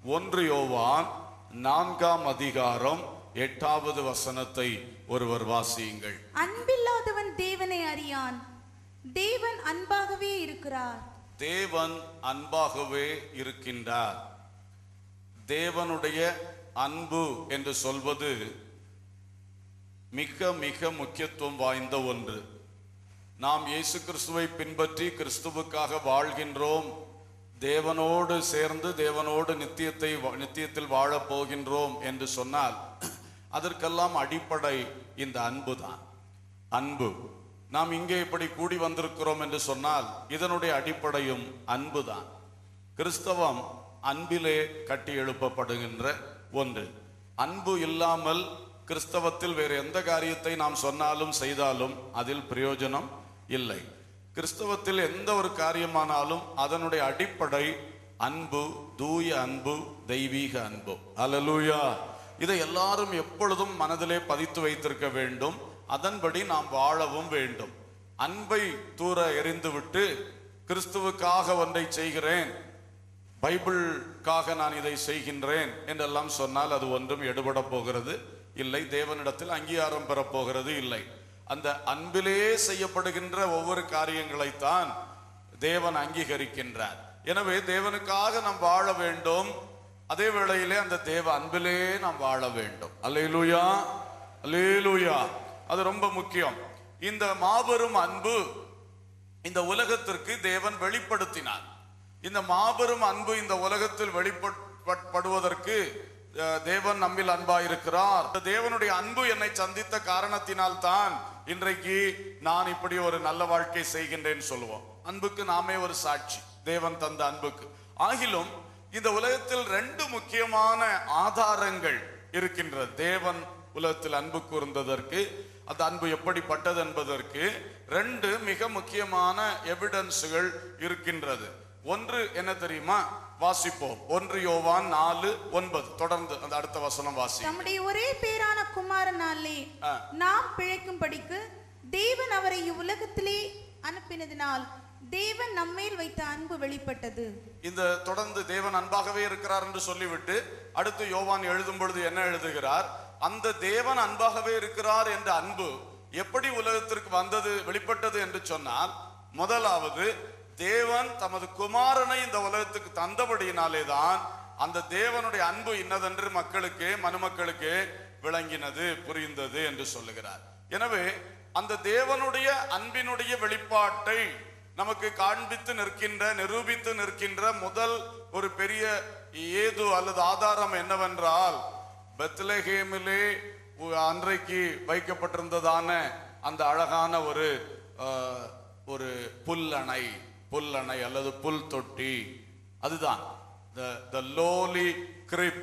ஒன்று யோவான் நான்காம் அதிகாரம் எட்டாவது வசனத்தை ஒருவர் வாசியுங்கள் அன்பில்லாதவன் தேவனை அறியான் தேவன் அன்பாகவே இருக்கிறார் தேவன் அன்பாகவே இருக்கின்றார் தேவனுடைய அன்பு என்று சொல்வது மிக மிக முக்கியத்துவம் வாய்ந்த ஒன்று நாம் இயேசு கிறிஸ்துவை பின்பற்றி கிறிஸ்துவுக்காக வாழ்கின்றோம் தேவனோடு சேர்ந்து தேவனோடு நித்தியத்தை வா- நித்தியத்தில் வாழப் போகின்றோம் என்று சொன்னால் அதற்கெல்லாம் அடிப்படை இந்த அன்பு தான் அன்பு நாம் இங்கே இப்படி கூடி வந்திருக்கிறோம் என்று சொன்னால் இதனுடைய அடிப்படையும் அன்பு தான் கிறிஸ்தவம் அன்பிலே கட்டி எழுப்பப்படுகின்ற ஒன்று அன்பு இல்லாமல் கிறிஸ்தவத்தில் வேறு எந்த காரியத்தை நாம் சொன்னாலும் செய்தாலும் அதில் பிரயோஜனம் இல்லை கிறிஸ்தவத்தில் எந்த ஒரு காரியமானாலும் அதனுடைய அடிப்படை அன்பு தூய அன்பு தெய்வீக அன்பு அல்லேலூயா இதை எல்லாரும் எப்பொழுதும் மனதிலே பதித்து வைத்திருக்க வேண்டும் அதன்படி நாம் வாழவும் வேண்டும் அன்பை தூர எறிந்துவிட்டு கிறிஸ்துவுக்காக ஒன்றை செய்கிறேன் பைபிளுக்காக நான் இதை செய்கின்றேன் என்றெல்லாம் சொன்னால் அது ஒன்றும் எடுபட போகிறது இல்லை தேவனிடத்தில் அங்கீகாரம் பெறப் போகிறது இல்லை அந்த அன்பிலே செய்யப்படுகின்ற ஒவ்வொரு காரியங்களைத்தான் தேவன் அங்கீகரிக்கின்றார் எனவே தேவனுக்காக நாம் வாழ வேண்டும் அதே வேளையிலே அந்த தேவ அன்பிலே நாம் வாழ வேண்டும் அல்லேலூயா அல்லேலூயா அது ரொம்ப முக்கியம் இந்த மாபெரும் அன்பு இந்த உலகத்திற்கு தேவன் வெளிப்படுத்தினார் இந்த மாபெரும் அன்பு இந்த உலகத்தில் வெளிப்படுவதற்கு அஹ், தேவன் நம்மில் அன்பாயிருக்கிறார் இந்த தேவனுடைய அன்பு என்னை சந்தித்த காரணத்தினால் தான் இன்றைக்கு நான் இப்படி ஒரு நல்ல வாழ்க்கை செய்கின்றேன் சொல்லுவோம் அன்புக்கு நாமே ஒரு சாட்சி தேவன் தந்த அன்புக்கு ஆகிலும் இந்த உலகத்தில் ரெண்டு முக்கியமான ஆதாரங்கள் இருக்கின்றது தேவன் உலகத்தில் அன்பு கூர்ந்ததற்கு அந்த அன்பு எப்படிப்பட்டது என்பதற்கு ரெண்டு மிக முக்கியமான எவிடன்ஸுகள் இருக்கின்றது ஒன்று என்ன தெரியுமா வாசிப்போம் ஒன்று யோவான் நாலு ஒன்பது தொடர்ந்து அந்த அடுத்த வசனம் வாசி தம்முடைய ஒரே பேரான குமாரனாலே ஆ. நாம் பிழைக்கும்படிக்கு தேவன் அவரை இவ்வுலகத்திலே அனுப்பினதினால் தேவன் நம்மேல் வைத்த அன்பு வெளிப்பட்டது இந்த தொடர்ந்து தேவன் அன்பாகவே இருக்கிறார் என்று சொல்லிவிட்டு அடுத்து யோவான் எழுதும் பொழுது என்ன எழுதுகிறார் அந்த தேவன் அன்பாகவே இருக்கிறார் என்ற அன்பு எப்படி உலகத்திற்கு வந்தது வெளிப்பட்டது என்று சொன்னால் முதலாவது தேவன் தமது குமாரனை இந்த உலகத்துக்கு தந்தபடியினாலே தான் அந்த தேவனுடைய அன்பு இன்னதென்று மக்களுக்கு மனுமக்களுக்கு விளங்கினது புரிந்தது என்று சொல்லுகிறார் எனவே அந்த தேவனுடைய அன்பினுடைய வெளிப்பாட்டை நமக்கு காண்பித்து நிற்கின்ற நிரூபித்து நிற்கின்ற முதல் ஒரு பெரிய ஏது அல்லது ஆதாரம் என்னவென்றால் பெத்லஹேமிலே உ- அன்றைக்கு வைக்கப்பட்டிருந்ததான அந்த அழகான ஒரு அஹ், ஒரு புல்லணை புல்லணை அல்லது புல் தொட்டி அதுதான் the lowly crib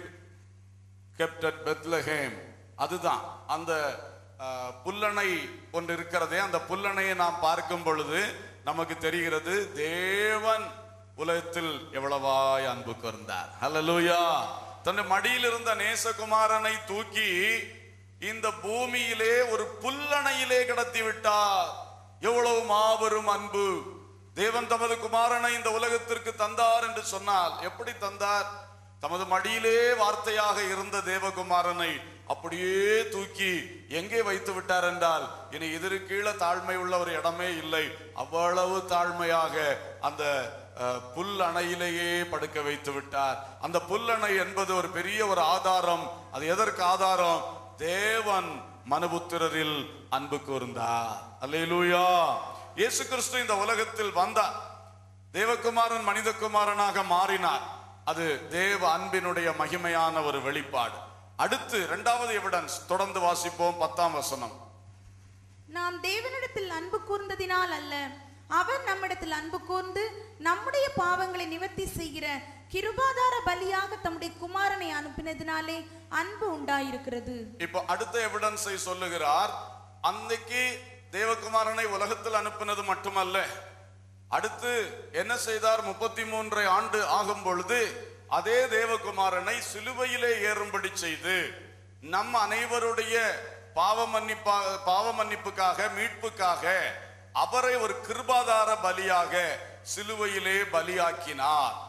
kept at Bethlehem அதுதான் அந்த அஹ், புல்லணை ஒன்று இருக்கிறதே அந்த புல்லணையை நாம் பார்க்கும் பொழுது நமக்கு தெரிகிறது தேவன் உலகத்தில் எவ்வளவாய் அன்பு கூர்ந்தார் ஹalleluya தன்னுடைய மடியில் இருந்த நேசகுமாரனை தூக்கி இந்த பூமியிலே ஒரு புல்லணையிலே கடத்தி விட்டார் எவ்வளவு மாபெரும் அன்பு தேவன் தமது குமாரனை இந்த உலகத்திற்கு தந்தார் என்று சொன்னால் எப்படி தந்தார் தமது மடியிலே வார்த்தையாக இருந்த தேவகுமாரனை அப்படியே தூக்கி எங்கே வைத்து விட்டார் என்றால் இனி எதிரு கீழே தாழ்மை உள்ள ஒரு இடமே இல்லை அவ்வளவு தாழ்மையாக அந்த அஹ், புல் அணையிலேயே படுக்க வைத்து விட்டார் அந்த புல் அணை என்பது ஒரு பெரிய ஒரு ஆதாரம் அது எதற்கு ஆதாரம் தேவன் மனுபுத்திரரில் அன்பு கூர்ந்தார் அல்லேலூயா இயேசு கிறிஸ்து இந்த உலகத்தில் வந்தார் தேவகுமாரன் மனிதகுமாரனாக மாறினார் அது தேவ அன்பினுடைய மகிமையான ஒரு வெளிப்பாடு அடுத்து இரண்டாவது எவிடன்ஸ் தொடர்ந்து வாசிப்போம் பத்தாம் வசனம் நாம் தேவனிடத்தில் அன்பு கூர்ந்ததினால் அல்ல அவர் நம்மிடத்தில் அன்பு கூர்ந்து நம்முடைய பாவங்களை நிவர்த்தி செய்கிற கிருபாதார பலியாக தம்முடைய குமாரனை அனுப்பினதினாலே அன்பு உண்டாயிருக்கிறது இப்போ அடுத்த எவிடன்ஸை சொல்லுகிறார் அன்னைக்கு தேவகுமாரனை உலகத்தில் அனுப்பினது மட்டுமல்ல அடுத்து என்ன செய்தார் முப்பத்தி மூன்றை ஆண்டு ஆகும் பொழுது அதே தேவகுமாரனை சிலுவையிலே ஏறும்படி செய்து நம் அனைவருடைய பாவ மன்னிப்பா பாவ மன்னிப்புக்காக மீட்புக்காக அவரை ஒரு கிருபாதார பலியாக சிலுவையிலே பலியாக்கினார்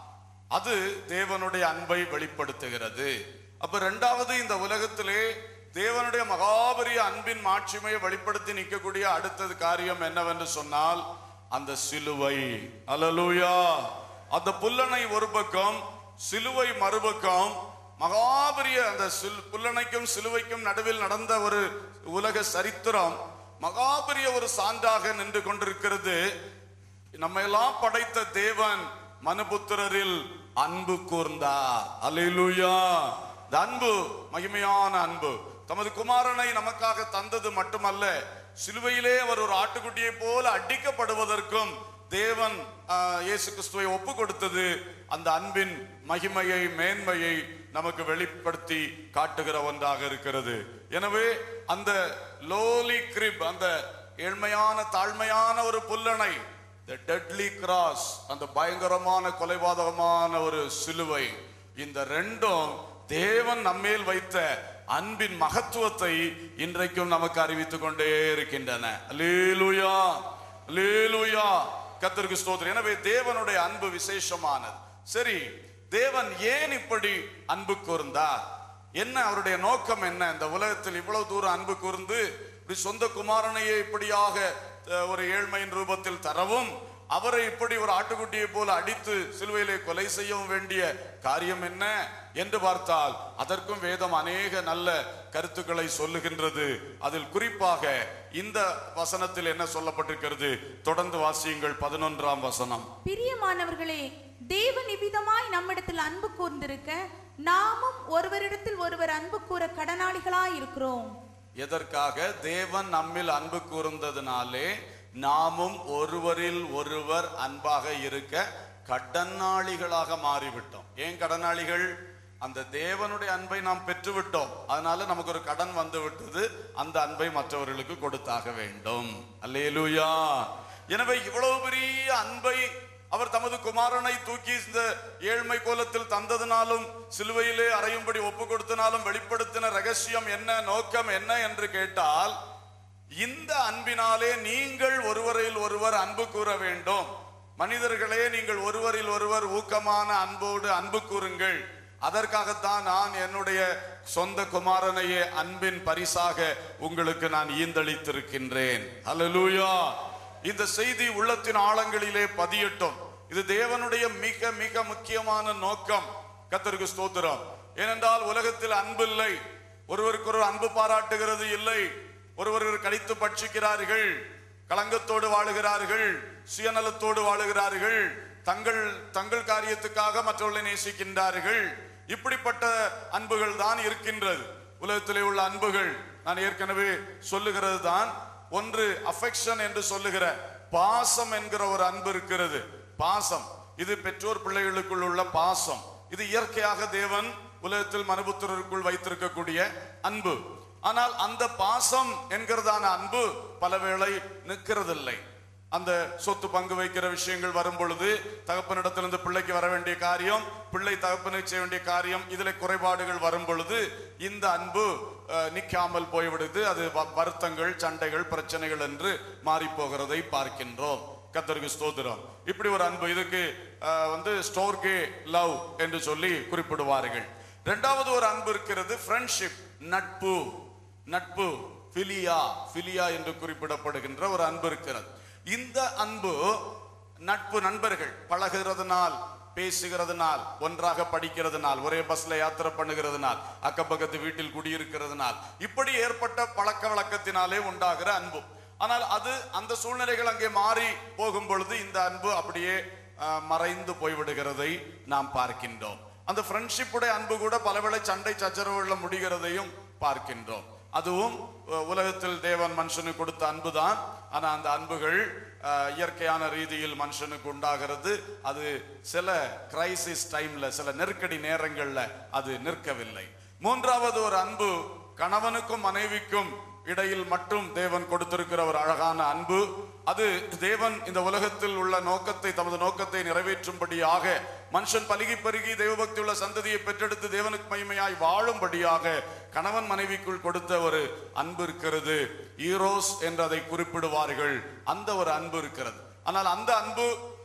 அது தேவனுடைய அன்பை வெளிப்படுத்துகிறது அப்ப இரண்டாவது இந்த உலகத்திலே தேவனுடைய மகாபரிய அன்பின் மாட்சிமையை வெளிப்படுத்தி நிற்கக்கூடிய அடுத்தது காரியம் என்னவென்று சொன்னால் அந்த சிலுவை அல்லேலூயா அந்த புல்லணை ஒரு பக்கம் சிலுவை மறுபக்கம் மகாபரிய அந்த சில் புல்லணைக்கும் சிலுவைக்கும் நடுவில் நடந்த ஒரு உலக சரித்திரம் மகாபரிய ஒரு சான்றாக நின்று கொண்டிருக்கிறது நம்ம எல்லாம் படைத்த தேவன் மனுபுத்திரரில் அன்பு கூர்ந்தார் அல்லேலூயா இந்த அன்பு மகிமையான அன்பு தமது குமாரனை நமக்காக தந்தது மட்டுமல்ல சிலுவையிலே அவர் ஒரு ஆட்டுக்குட்டியை போல அடிக்கப்படுவதற்கும் தேவன் ஆஹ், இயேசு கிறிஸ்துவை ஒப்பு கொடுத்தது அந்த அன்பின் மகிமையை மேன்மையை நமக்கு வெளிப்படுத்தி காட்டுகிற ஒன்றாக இருக்கிறது எனவே அந்த லோலி கிரிப் அந்த ஏழ்மையான தாழ்மையான ஒரு புல்லணை the deadly cross அந்த பயங்கரமான கொலைபாதகமான ஒரு சிலுவை இந்த ரெண்டும் தேவன் நம்மேல் வைத்த அன்பின் மகத்துவத்தை இன்றைக்கும் நமக்கு அறிவித்துக் கொண்டே இருக்கின்றன அல்லேலூயா அல்லேலூயா கர்த்தருக்கு ஸ்தோத்திரம் எனவே தேவனுடைய அன்பு விசேஷமானது சரி தேவன் ஏன் இப்படி அன்பு கூர்ந்தார் என்ன அவருடைய நோக்கம் என்ன இந்த உலகத்தில் இவ்வளவு தூரம் அன்பு கூர்ந்து இப்படி சொந்த குமாரனையே இப்படியாக அஹ், ஒரு ஏழ்மையின் ரூபத்தில் தரவும் அவரை இப்படி ஒரு ஆட்டுக்குட்டியை போல அடித்து சிலுவையிலே கொலை செய்யவும் வேண்டிய காரியம் என்ன என்று பார்த்தால் அதற்கும் வேதம் அநேக நல்ல கருத்துக்களை சொல்லுகின்றது அதில் குறிப்பாக இந்த வசனத்தில் என்ன சொல்லப்பட்டிருக்கிறது தொடர்ந்து வாசியுங்கள் பதினொன்றாம் வசனம் பிரியமானவர்களே தேவன் இவ்விதமாய் நம்மிடத்தில் அன்பு கூர்ந்திருக்க நாமும் ஒருவரிடத்தில் ஒருவர் அன்பு கூற கடனாளிகளாய் இருக்கிறோம் எதற்காக தேவன் நம்மில் அன்பு கூர்ந்ததினாலே நாமும் ஒருவரில் ஒருவர் அன்பாக இருக்க கடனாளிகளாக மாறிவிட்டோம் ஏன் கடனாளிகள் அந்த தேவனுடைய அன்பை நாம் பெற்றுவிட்டோம் அதனால நமக்கு ஒரு கடன் வந்து விட்டது அந்த அன்பை மற்றவர்களுக்கு கொடுத்தாக வேண்டும் அல்லேலூயா எனவே இவ்வளவு பெரிய அன்பை அவர் தமது குமாரனை தூக்கி இந்த ஏழ்மை கோலத்தில் தந்ததினாலும் சிலுவையிலே அறையும்படி ஒப்பு கொடுத்தனாலும் வெளிப்படுத்தின ரகசியம் என்ன நோக்கம் என்ன என்று கேட்டால் இந்த அன்பினாலே நீங்கள் ஒருவரில் ஒருவர் அன்பு கூற வேண்டும் மனிதர்களே நீங்கள் ஒருவரில் ஒருவர் ஊக்கமான அன்போடு அன்பு கூறுங்கள் அதற்காகத்தான் நான் என்னுடைய சொந்த குமாரனையே அன்பின் பரிசாக உங்களுக்கு நான் ஈந்தளித்திருக்கின்றேன் ஹalleluya இந்த செய்தி உள்ளத்தின் ஆழங்களிலே பதியட்டும் இது தேவனுடைய மிக மிக முக்கியமான நோக்கம் கத்தருக்கு ஸ்தோத்திரம் ஏனென்றால் உலகத்தில் அன்பு இல்லை ஒருவருக்கொரு அன்பு பாராட்டுகிறது இல்லை ஒருவர் கடித்து பட்சிக்கிறார்கள் களங்கத்தோடு வாழுகிறார்கள் சுயநலத்தோடு வாழுகிறார்கள் தங்கள் தங்கள் காரியத்துக்காக மற்றவர்களை நேசிக்கின்றார்கள் இப்படிப்பட்ட அன்புகள் தான் இருக்கின்றது உலகத்திலே உள்ள அன்புகள் நான் ஏற்கனவே சொல்லுகிறது தான் ஒன்று அஃபெக்ஷன் என்று சொல்லுகிற பாசம் என்கிற ஒரு அன்பு இருக்கிறது பாசம் இது பெற்றோர் பிள்ளைகளுக்குள் உள்ள பாசம் இது இயற்கையாக தேவன் உலகத்தில் மனுபுத்திரருக்குள் வைத்திருக்கக்கூடிய அன்பு ஆனால் அந்த பாசம் என்கிறதான அன்பு பலவேளை நிற்கிறதில்லை அந்த சொத்து பங்கு வைக்கிற விஷயங்கள் வரும் பொழுது தகப்பனிடத்திலிருந்து பிள்ளைக்கு வர வேண்டிய காரியம் பிள்ளை தகப்பனுக்கு செய்ய வேண்டிய காரியம் இதுல குறைபாடுகள் வரும் பொழுது இந்த அன்பு அஹ், நிக்காமல் போய்விடுது அது வ- வருத்தங்கள் சண்டைகள் பிரச்சனைகள் என்று மாறி போகிறதை பார்க்கின்றோம் கத்தருக்கு ஸ்தோத்திரம் இப்படி ஒரு அன்பு இதுக்கு அஹ், வந்து ஸ்டோர்கே லவ் என்று சொல்லி குறிப்பிடுவார்கள் இரண்டாவது ஒரு அன்பு இருக்கிறது ஃப்ரெண்ட்ஷிப் நட்பு நட்பு பிலியா பிலியா என்று குறிப்பிடப்படுகின்ற ஒரு அன்பு இருக்கிறது இந்த அன்பு நட்பு நண்பர்கள் பழகுறதுனால் பேசுகிறதுனால் ஒன்றாக படிக்கிறதுனால் ஒரே பஸ்ல யாத்திரை பண்ணுகிறதுனால் அக்கப்பக்கத்து வீட்டில் குடியிருக்கிறதுனால் இப்படி ஏற்பட்ட பழக்க வழக்கத்தினாலே உண்டாகிற அன்பு ஆனால் அது அந்த சூழ்நிலைகள் அங்கே மாறி போகும் பொழுது இந்த அன்பு அப்படியே அஹ், மறைந்து போய்விடுகிறதை நாம் பார்க்கின்றோம் அந்த ஃப்ரெண்ட்ஷிப்புடைய அன்பு கூட பலவேளை சண்டை சச்சரவுகளில் முடிகிறதையும் பார்க்கின்றோம் அதுவும் அஹ், உலகத்தில் தேவன் மனுஷனுக்கு கொடுத்த அன்புதான் ஆனா அந்த அன்புகள் அஹ், இயற்கையான ரீதியில் மனுஷனுக்கு உண்டாகிறது அது சில கிரைசிஸ் டைம்ல சில நெருக்கடி நேரங்கள்ல அது நிற்கவில்லை மூன்றாவது ஒரு அன்பு கணவனுக்கும் மனைவிக்கும் இடையில் மட்டும் தேவன் கொடுத்திருக்கிற ஒரு அழகான அன்பு அது தேவன் இந்த உலகத்தில் உள்ள நோக்கத்தை தமது நோக்கத்தை நிறைவேற்றும்படியாக மனுஷன் பலுகி பெருகி தேவபக்தி உள்ள சந்ததியை பெற்றெடுத்து தேவனுக்கு மகிமையாய் வாழும்படியாக கணவன் மனைவிக்குள் கொடுத்த ஒரு அன்பு இருக்கிறது ஈரோஸ் என்று அதை குறிப்பிடுவார்கள் அந்த ஒரு அன்பு இருக்கிறது ஆனால் அந்த அன்பு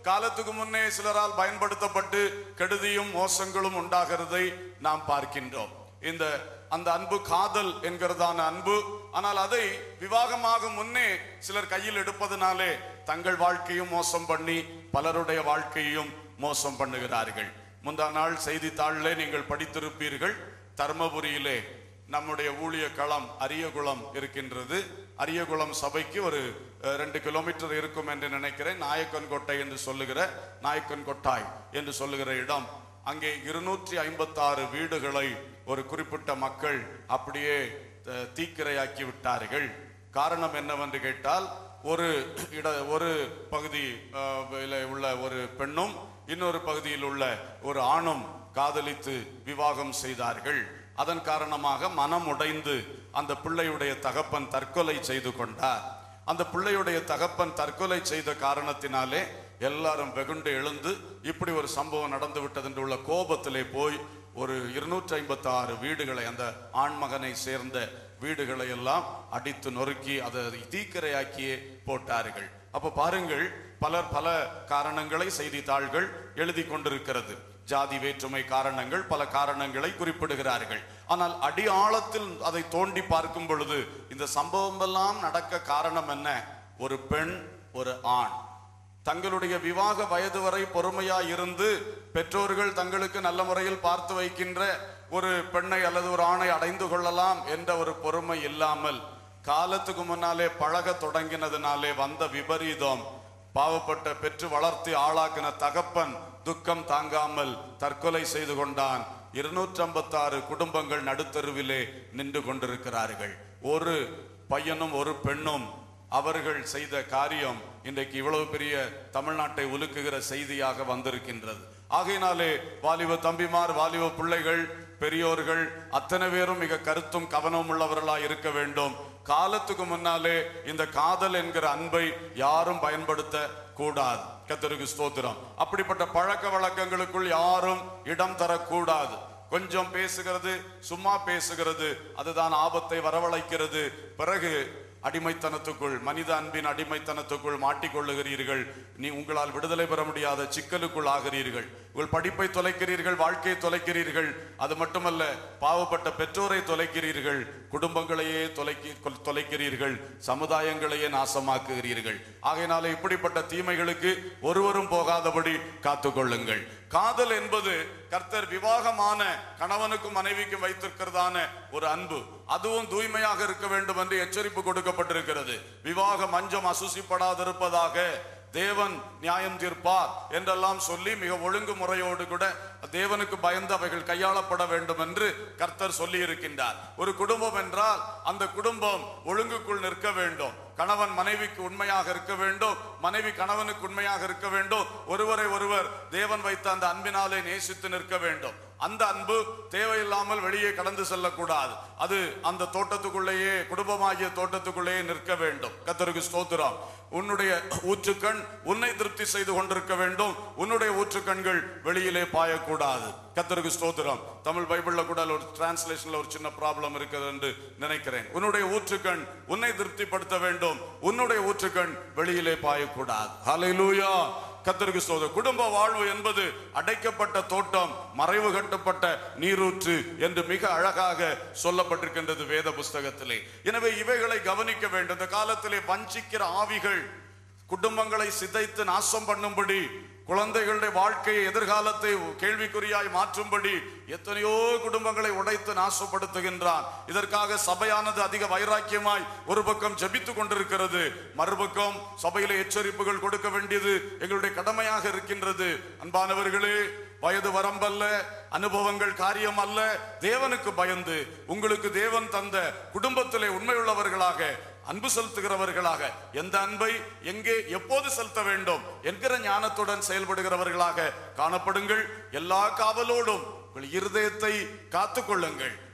காலத்துக்கு முன்னே சிலரால் பயன்படுத்தப்பட்டு கெடுதியும் மோசங்களும் உண்டாகிறதை நாம் பார்க்கின்றோம் இந்த அந்த அன்பு காதல் என்கிறதான அன்பு ஆனால் அதை விவாகமாக முன்னே சிலர் கையில் எடுப்பதனாலே தங்கள் வாழ்க்கையும் மோசம் பண்ணி பலருடைய வாழ்க்கையும் மோசம் பண்ணுகிறார்கள் முந்தா நாள் செய்தித்தாளிலே நீங்கள் படித்திருப்பீர்கள் தர்மபுரியிலே நம்முடைய ஊழிய களம் அரியகுளம் இருக்கின்றது அரியகுளம் சபைக்கு ஒரு அஹ், ரெண்டு கிலோமீட்டர் இருக்கும் என்று நினைக்கிறேன் நாயக்கன்கோட்டை என்று சொல்லுகிற நாயக்கன் கொட்டாய் என்று சொல்லுகிற இடம் அங்கே இருநூற்றி ஐம்பத்தாறு வீடுகளை ஒரு குறிப்பிட்ட மக்கள் அப்படியே அஹ், தீக்கிரையாக்கி விட்டார்கள் காரணம் என்னவென்று கேட்டால் ஒரு இட ஒரு பகுதி அஹ், இல உள்ள ஒரு பெண்ணும் இன்னொரு பகுதியில் உள்ள ஒரு ஆணும் காதலித்து விவாகம் செய்தார்கள் அதன் காரணமாக மனம் உடைந்து அந்த பிள்ளையுடைய தகப்பன் தற்கொலை செய்து கொண்டார் அந்த பிள்ளையுடைய தகப்பன் தற்கொலை செய்த காரணத்தினாலே எல்லாரும் வெகுண்டு எழுந்து இப்படி ஒரு சம்பவம் நடந்து விட்டது என்று உள்ள கோபத்திலே போய் ஒரு இருநூற்றி ஐம்பத்தி ஆறு வீடுகளை அந்த ஆண்மகனை சேர்ந்த வீடுகளை எல்லாம் அடித்து நொறுக்கி அதை தீக்கிரையாக்கியே போட்டார்கள் அப்ப பாருங்கள் பலர் பல காரணங்களை செய்தித்தாள்கள் எழுதி கொண்டிருக்கிறது ஜாதி வேற்றுமை காரணங்கள் பல காரணங்களை குறிப்பிடுகிறார்கள் ஆனால் அடி ஆழத்தில் அதை தோண்டி பார்க்கும் பொழுது இந்த சம்பவம் எல்லாம் நடக்க காரணம் என்ன ஒரு பெண் ஒரு ஆண் தங்களுடைய விவாக வயது வரை பொறுமையா இருந்து பெற்றோர்கள் தங்களுக்கு நல்ல முறையில் பார்த்து வைக்கின்ற ஒரு பெண்ணை அல்லது ஒரு ஆணை அடைந்து கொள்ளலாம் என்ற ஒரு பொறுமை இல்லாமல் காலத்துக்கு முன்னாலே பழக தொடங்கினதுனாலே வந்த விபரீதம் பாவப்பட்ட பெற்று வளர்த்து ஆளாக்கின தகப்பன் துக்கம் தாங்காமல் தற்கொலை செய்து கொண்டான் இருநூற்றம்பத்தாறு குடும்பங்கள் நடுத்தருவிலே நின்று கொண்டிருக்கிறார்கள் ஒரு பையனும் ஒரு பெண்ணும் அவர்கள் செய்த காரியம் இன்றைக்கு இவ்வளவு பெரிய தமிழ்நாட்டை உலுக்குகிற செய்தியாக வந்திருக்கின்றது ஆகையினாலே வாலிப தம்பிமார் வாலிப பிள்ளைகள் பெரியோர்கள் அத்தனை பேரும் மிக கருத்தும் கவனமும் உள்ளவர்களாய் இருக்க வேண்டும் காலத்துக்கு முன்னாலே இந்த காதல் என்கிற அன்பை யாரும் பயன்படுத்த கூடாது கத்தருக்கு ஸ்தோத்திரம் அப்படிப்பட்ட பழக்க வழக்கங்களுக்குள் யாரும் இடம் தரக்கூடாது கொஞ்சம் பேசுகிறது சும்மா பேசுகிறது அதுதான் ஆபத்தை வரவழைக்கிறது பிறகு அடிமைத்தனத்துக்குள் மனித அன்பின் அடிமைத்தனத்துக்குள் மாட்டிக்கொள்ளுகிறீர்கள் நீ உங்களால் விடுதலை பெற முடியாத சிக்கலுக்குள் ஆகிறீர்கள் உங்கள் படிப்பை தொலைக்கிறீர்கள் வாழ்க்கையை தொலைக்கிறீர்கள் அது மட்டுமல்ல பாவப்பட்ட பெற்றோரை தொலைக்கிறீர்கள் குடும்பங்களையே தொலைக்கி கொல்- தொலைக்கிறீர்கள் சமுதாயங்களையே நாசமாக்குகிறீர்கள் ஆகையினாலே இப்படிப்பட்ட தீமைகளுக்கு ஒருவரும் போகாதபடி காத்துக்கொள்ளுங்கள் காதல் என்பது கர்த்தர் விவாகமான கணவனுக்கும் மனைவிக்கும் வைத்திருக்கிறதான ஒரு அன்பு அதுவும் தூய்மையாக இருக்க வேண்டும் என்று எச்சரிப்பு கொடுக்கப்பட்டிருக்கிறது விவாக மஞ்சம் அசுசிப்படாதிருப்பதாக தேவன் நியாயம் தீர்ப்பார் என்றெல்லாம் சொல்லி மிக ஒழுங்கு முறையோடு கூட தேவனுக்கு பயந்து அவைகள் கையாளப்பட வேண்டும் என்று கர்த்தர் சொல்லி இருக்கின்றார் ஒரு குடும்பம் என்றால் அந்த குடும்பம் ஒழுங்குக்குள் நிற்க வேண்டும் கணவன் மனைவிக்கு உண்மையாக இருக்க வேண்டும் மனைவி கணவனுக்கு உண்மையாக இருக்க வேண்டும் ஒருவரை ஒருவர் தேவன் வைத்த அந்த அன்பினாலே நேசித்து நிற்க வேண்டும் அந்த அன்பு தேவையில்லாமல் வெளியே கடந்து செல்லக்கூடாது அது அந்த தோட்டத்துக்குள்ளேயே குடும்பமாகிய தோட்டத்துக்குள்ளேயே நிற்க வேண்டும் கத்தருக்கு ஸ்தோத்திரம் உன்னுடைய ஊற்றுக்கண் உன்னை திருப்தி செய்து கொண்டிருக்க வேண்டும் உன்னுடைய ஊற்றுக்கண்கள் வெளியிலே பாயக்கூடாது கத்தருக்கு ஸ்தோத்திரம் தமிழ் பைபிள்ல கூட ஒரு டிரான்ஸ்லேஷன்ல ஒரு சின்ன ப்ராப்ளம் இருக்குது என்று நினைக்கிறேன் உன்னுடைய ஊற்றுக்கண் உன்னை திருப்திப்படுத்த வேண்டும் உன்னுடைய ஊற்றுக்கண் வெளியிலே பாயக்கூடாது ஹalleluya கத்தருக்கு சோத குடும்ப வாழ்வு என்பது அடைக்கப்பட்ட தோட்டம் மறைவு கட்டப்பட்ட நீரூற்று என்று மிக அழகாக சொல்லப்பட்டிருக்கின்றது வேத புஸ்தகத்திலே எனவே இவைகளை கவனிக்க வேண்டும் இந்த காலத்திலே வஞ்சிக்கிற ஆவிகள் குடும்பங்களை சிதைத்து நாசம் பண்ணும்படி குழந்தைகளுடைய வாழ்க்கையை எதிர்காலத்தை கேள்விக்குறியாய் மாற்றும்படி எத்தனையோ குடும்பங்களை உடைத்து நாசப்படுத்துகின்றான் இதற்காக சபையானது அதிக வைராக்கியமாய் ஒரு பக்கம் ஜெபித்துக் கொண்டிருக்கிறது மறுபக்கம் சபையில எச்சரிப்புகள் கொடுக்க வேண்டியது எங்களுடைய கடமையாக இருக்கின்றது அன்பானவர்களே வயது வரம்பல்ல அனுபவங்கள் காரியம் அல்ல தேவனுக்கு பயந்து உங்களுக்கு தேவன் தந்த குடும்பத்திலே உண்மையுள்ளவர்களாக அன்பு செலுத்துகிறவர்களாக எந்த அன்பை எங்கே எப்போது செலுத்த வேண்டும் என்கிற ஞானத்துடன் செயல்படுகிறவர்களாக காணப்படுங்கள் எல்லா காவலோடும் உங்கள் இருதயத்தை காத்துக்கொள்ளுங்கள்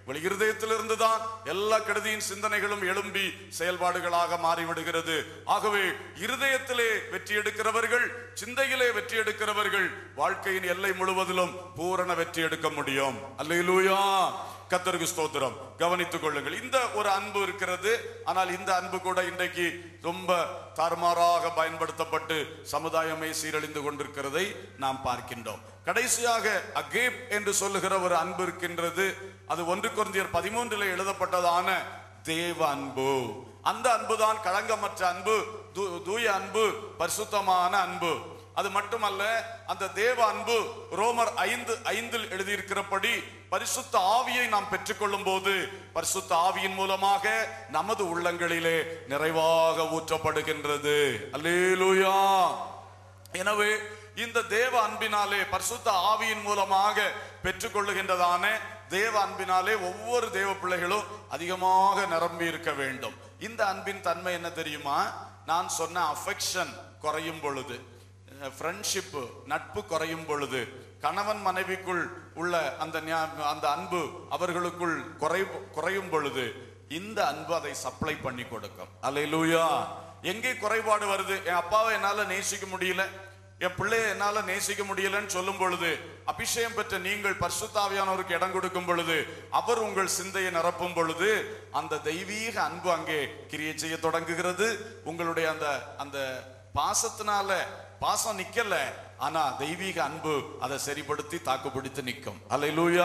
வெளி இருதயத்திலிருந்து தான் எல்லா கெடுதியின் சிந்தனைகளும் எழும்பி செயல்பாடுகளாக மாறிவிடுகிறது ஆகவே இருதயத்திலே வெற்றி எடுக்கிறவர்கள் சிந்தையிலே வெற்றி எடுக்கிறவர்கள் வாழ்க்கையின் எல்லை முழுவதிலும் பூரண வெற்றி எடுக்க முடியும் அல்லேலூயா கத்தருக்கு ஸ்தோத்திரம் கவனித்துக் கொள்ளுங்கள் இந்த ஒரு அன்பு இருக்கிறது ஆனால் இந்த அன்பு கூட இன்றைக்கு ரொம்ப தாறுமாறாக பயன்படுத்தப்பட்டு சமுதாயமே சீரழிந்து கொண்டிருக்கிறதை நாம் பார்க்கின்றோம் கடைசியாக அகேப் என்று சொல்லுகிற ஒரு அன்பு இருக்கின்றது அது ஒன்று குருந்தியர் பதிமூன்றில் எழுதப்பட்டதான தேவ அன்பு அந்த அன்புதான் களங்கமற்ற அன்பு தூ- தூய அன்பு பரிசுத்தமான அன்பு அது மட்டுமல்ல அந்த தேவ அன்பு ரோமர் ஐந்து ஐந்தில் எழுதியிருக்கிறபடி பரிசுத்த ஆவியை நாம் பெற்றுக்கொள்ளும் போது பரிசுத்த ஆவியின் மூலமாக நமது உள்ளங்களிலே நிறைவாக ஊற்றப்படுகின்றது அல்லேலூயா எனவே இந்த தேவ அன்பினாலே பரிசுத்த ஆவியின் மூலமாக பெற்றுக்கொள்ளுகின்றதான தேவ அன்பினாலே ஒவ்வொரு தேவ பிள்ளைகளும் அதிகமாக நிரம்பி இருக்க வேண்டும் இந்த அன்பின் தன்மை என்ன தெரியுமா நான் சொன்ன அஃபெக்ஷன் குறையும் பொழுது ஃப்ரெண்ட்ஷிப் நட்பு குறையும் பொழுது கணவன் மனைவிக்குள் உள்ள அந்த ஞா- அந்த அன்பு அவர்களுக்குள் குறை குறையும் பொழுது இந்த அன்பு அதை சப்ளை பண்ணி கொடுக்கும் அல்லேலூயா எங்கே குறைபாடு வருது என் அப்பாவை என்னால நேசிக்க முடியல என் பிள்ளையை என்னால நேசிக்க முடியலன்னு சொல்லும் பொழுது அபிஷேகம் பெற்ற நீங்கள் பரிசுத்தாவியானவருக்கு இடம் கொடுக்கும் பொழுது அவர் உங்கள் சிந்தையை நிரப்பும் பொழுது அந்த தெய்வீக அன்பு அங்கே கிரியை செய்ய தொடங்குகிறது உங்களுடைய அந்த அந்த பாசத்தினால பாசம் நிக்கல ஆனா தெய்வீக அன்பு அதை சரிப்படுத்தி தாக்குப்பிடித்து நிற்கும் அல்லேலூயா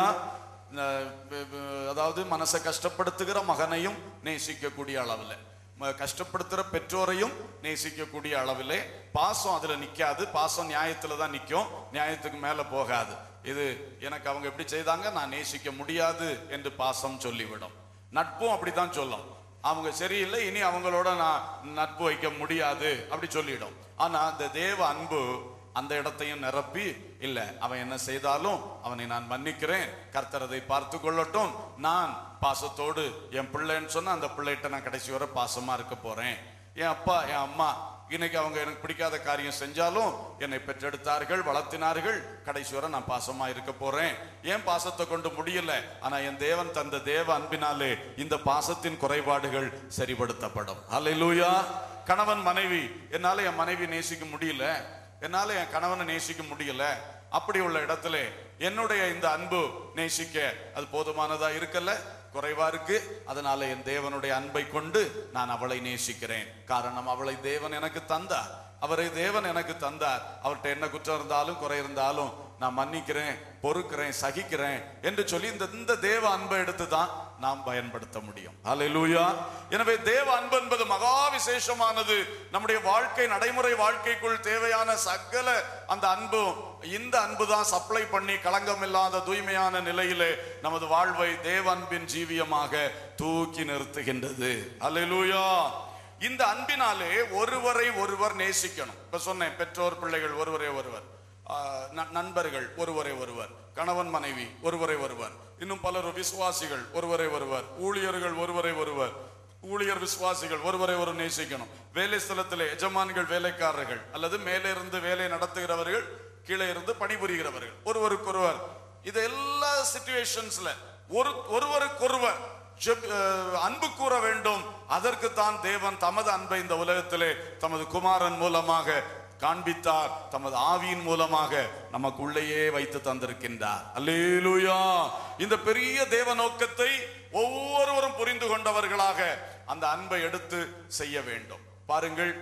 அஹ் வ- வ- அதாவது மனசை கஷ்டப்படுத்துகிற மகனையும் நேசிக்கக்கூடிய அளவில் ம- கஷ்டப்படுத்துகிற பெற்றோரையும் நேசிக்கக்கூடிய அளவிலே பாசம் அதுல நிக்காது பாசம் நியாயத்துல தான் நிற்கும் நியாயத்துக்கு மேல போகாது இது எனக்கு அவங்க எப்படி செய்தாங்க நான் நேசிக்க முடியாது என்று பாசம் சொல்லிவிடும் நட்பும் அப்படித்தான் சொல்லும் அவங்க சரியில்லை இனி அவங்களோட நான் நட்பு வைக்க முடியாது அப்படி சொல்லிடும் ஆனா இந்த தேவ அன்பு அந்த இடத்தையும் நிரப்பி இல்ல அவன் என்ன செய்தாலும் அவனை நான் மன்னிக்கிறேன் கர்த்தர் அதை பார்த்து கொள்ளட்டும் நான் பாசத்தோடு என் பிள்ளைன்னு சொன்னா அந்த பிள்ளைகிட்ட நான் கடைசி வரை பாசமா இருக்க போறேன் என் அப்பா என் அம்மா இன்னைக்கு அவங்க எனக்கு பிடிக்காத காரியம் செஞ்சாலும் என்னை பெற்றெடுத்தார்கள் வளர்த்தினார்கள் கடைசி வரை நான் பாசமா இருக்க போறேன் ஏன் பாசத்தை கொண்டு முடியல ஆனா என் தேவன் தந்த தேவ அன்பினாலே இந்த பாசத்தின் குறைபாடுகள் சரிப்படுத்தப்படும் அல்லேலூயா கணவன் மனைவி என்னால என் மனைவி நேசிக்க முடியல என்னால என் கணவனை நேசிக்க முடியல அப்படி உள்ள இடத்துல என்னுடைய இந்த அன்பு நேசிக்க அது போதுமானதா இருக்கல்ல குறைவா இருக்கு அதனால என் தேவனுடைய அன்பை கொண்டு நான் அவளை நேசிக்கிறேன் காரணம் அவளை தேவன் எனக்கு தந்தார் அவரை தேவன் எனக்கு தந்தார் அவர்கிட்ட என்ன குற்றம் இருந்தாலும் குறை இருந்தாலும் நான் மன்னிக்கிறேன் பொறுக்கிறேன் சகிக்கிறேன் என்று சொல்லி இந்த இந்த தேவ அன்பை எடுத்து தான் நாம் பயன்படுத்த முடியும் அல்லேலூயா எனவே தேவ அன்பு என்பது மகா விசேஷமானது நம்முடைய வாழ்க்கை நடைமுறை வாழ்க்கைக்குள் தேவையான சகல அந்த அன்பும் இந்த அன்பு தான் சப்ளை பண்ணி களங்கம் இல்லாத தூய்மையான நிலையிலே நமது வாழ்வை தேவ அன்பின் ஜீவியமாக தூக்கி நிறுத்துகின்றது அல்லேலூயா இந்த அன்பினாலே ஒருவரை ஒருவர் நேசிக்கணும் இப்ப சொன்னேன் பெற்றோர் பிள்ளைகள் ஒருவரை ஒருவர் ஆஹ் ந- நண்பர்கள் ஒருவரை ஒருவர் கணவன் மனைவி ஒருவரை ஒருவர் இன்னும் பலர் விசுவாசிகள் ஒருவரை ஒருவர் ஊழியர்கள் ஒருவரை ஒருவர் ஊழியர் விசுவாசிகள் ஒருவரை ஒரு நேசிக்கணும் வேலை ஸ்தலத்திலே எஜமான்கள் வேலைக்காரர்கள் அல்லது மேலே இருந்து வேலை நடத்துகிறவர்கள் கீழே இருந்து பணிபுரிகிறவர்கள் ஒருவருக்கொருவர் இது எல்லா சிச்சுவேஷன்ஸ்ல ஒரு ஒருவருக்கொருவர் ஜெப- அஹ் அன்பு கூற வேண்டும் அதற்கு தான் தேவன் தமது அன்பை இந்த உலகத்திலே தமது குமாரன் மூலமாக காண்பித்தார் தமது ஆவியின் மூலமாக நமக்குள்ளேயே வைத்து தந்திருக்கின்றார் அல்லேலூயா இந்த பெரிய தேவ நோக்கத்தை ஒவ்வொருவரும் புரிந்து கொண்டவர்களாக அந்த அன்பை எடுத்து செய்ய வேண்டும் பாருங்கள்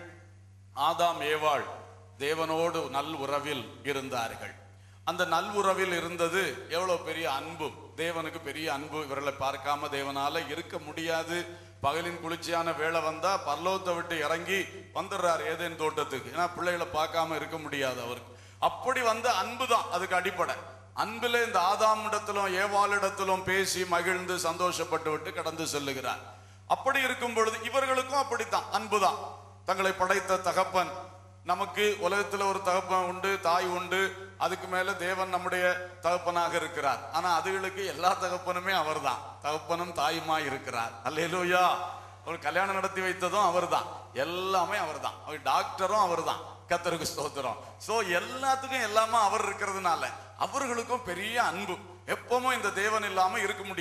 ஆதாம் ஏவாள் தேவனோடு நல் உறவில் இருந்தார்கள் அந்த நல் உறவில் இருந்தது எவ்வளவு பெரிய அன்பு தேவனுக்கு பெரிய அன்பு இவர்களை பார்க்காம தேவனால இருக்க முடியாது பகலின் குளிர்ச்சியான வேலை வந்தா பரலோகத்தை விட்டு இறங்கி வந்துடுறார் ஏதேன் தோட்டத்துக்கு ஏன்னா பிள்ளைகளை பார்க்காம இருக்க முடியாது அவருக்கு அப்படி வந்த அன்பு தான் அதுக்கு அடிப்படை அன்பிலே இந்த ஆதாம் இடத்திலும் ஏவாளிடத்திலும் பேசி மகிழ்ந்து சந்தோஷப்பட்டு விட்டு கடந்து செல்லுகிறார் அப்படி இருக்கும் பொழுது இவர்களுக்கும் அப்படித்தான் அன்புதான் தங்களை படைத்த தகப்பன் நமக்கு உலகத்துல ஒரு தகப்பன் உண்டு தாய் உண்டு அதுக்கு மேல தேவன் நம்முடைய தகப்பனாக இருக்கிறார் ஆனா அதுகளுக்கு எல்லா தகப்பனுமே அவர்தான் தகப்பனும் தாயுமா இருக்கிறார் அல்லேலூயா ஒரு கல்யாணம் நடத்தி வைத்ததும் அவர்தான் எல்லாமே அவர்தான் அவர் டாக்டரும் அவர்தான் கத்தருக்கு ஸ்தோத்திரம் சோ எல்லாத்துக்கும் எல்லாமே அவர் இருக்கிறதுனால அவர்களுக்கும் பெரிய அன்பு எப்பவும் இந்த தேவன் இல்லாம இருக்க முடியாது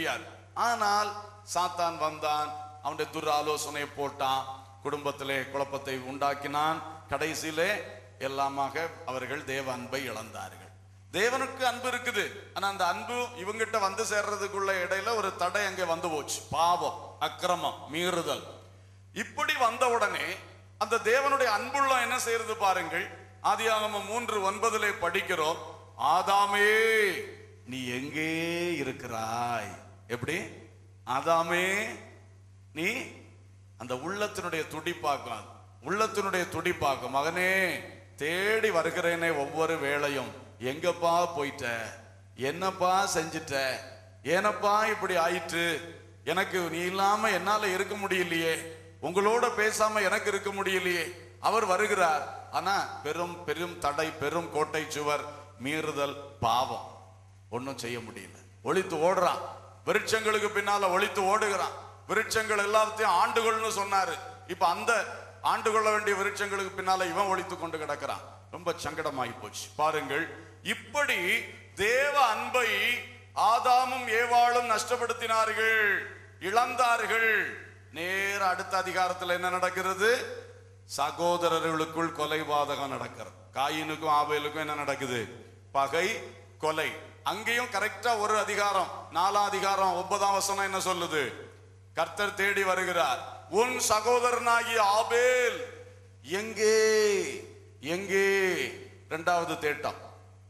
ஆனால் சாத்தான் வந்தான் அவனுடைய துர் ஆலோசனை போட்டான் குடும்பத்திலே குழப்பத்தை உண்டாக்கினான் கடைசியிலே எல்லாமாக அவர்கள் தேவ அன்பை இழந்தார்கள் தேவனுக்கு அன்பு இருக்குது ஆனா அந்த அன்பு இவங்கிட்ட வந்து சேர்றதுக்குள்ள இடையில ஒரு தடை அங்கே வந்து போச்சு பாவம் அக்கிரமம் மீறுதல் இப்படி வந்த உடனே அந்த தேவனுடைய அன்புள்ள என்ன செய்யறது பாருங்கள் ஆதியாகமம் மூன்று ஒன்பதிலே படிக்கிறோம் ஆதாமே நீ எங்கே இருக்கிறாய் எப்படி ஆதாமே நீ அந்த உள்ளத்தினுடைய துடிப்பாக்கும் அது. உள்ளத்தினுடைய துடிப்பாக்கும் மகனே தேடி வருகிறேனே ஒவ்வொரு வேளையும் எங்கப்பா போயிட்ட என்னப்பா செஞ்சிட்ட ஏனப்பா இப்படி ஆயிற்று எனக்கு நீ இல்லாம என்னால இருக்க முடியலையே உங்களோட பேசாம எனக்கு இருக்க முடியலையே அவர் வருகிறார் ஆனா பெரும் பெரும் தடை பெரும் கோட்டை சுவர் மீறுதல் பாவம் ஒண்ணும் செய்ய முடியல ஒளித்து ஓடுறான் விருட்சங்களுக்கு பின்னால ஒளித்து ஓடுகிறான் விருட்சங்கள் எல்லாத்தையும் ஆண்டுகள்னு சொன்னாரு இப்ப அந்த ஆண்டு கொள்ள வேண்டிய விருட்சங்களுக்கு பின்னால இவன் ஒளித்து கொண்டு கிடக்கிறான் ரொம்ப சங்கடமாகி போச்சு பாருங்கள் இப்படி தேவ அன்பை ஆதாமும் ஏவாளும் நஷ்டப்படுத்தினார்கள் இழந்தார்கள் நேர அடுத்த அதிகாரத்துல என்ன நடக்கிறது சகோதரர்களுக்குள் கொலைபாதகம் நடக்கிறது காயினுக்கும் ஆபேலுக்கும் என்ன நடக்குது பகை கொலை அங்கேயும் கரெக்டா ஒரு அதிகாரம் நாலாம் அதிகாரம் ஒன்பதாம் வசனம் என்ன சொல்லுது கர்த்தர் தேடி வருகிறார் உன் சகோதரனாகிய ஆபேல் எங்கே எங்கே இரண்டாவது தேட்டம்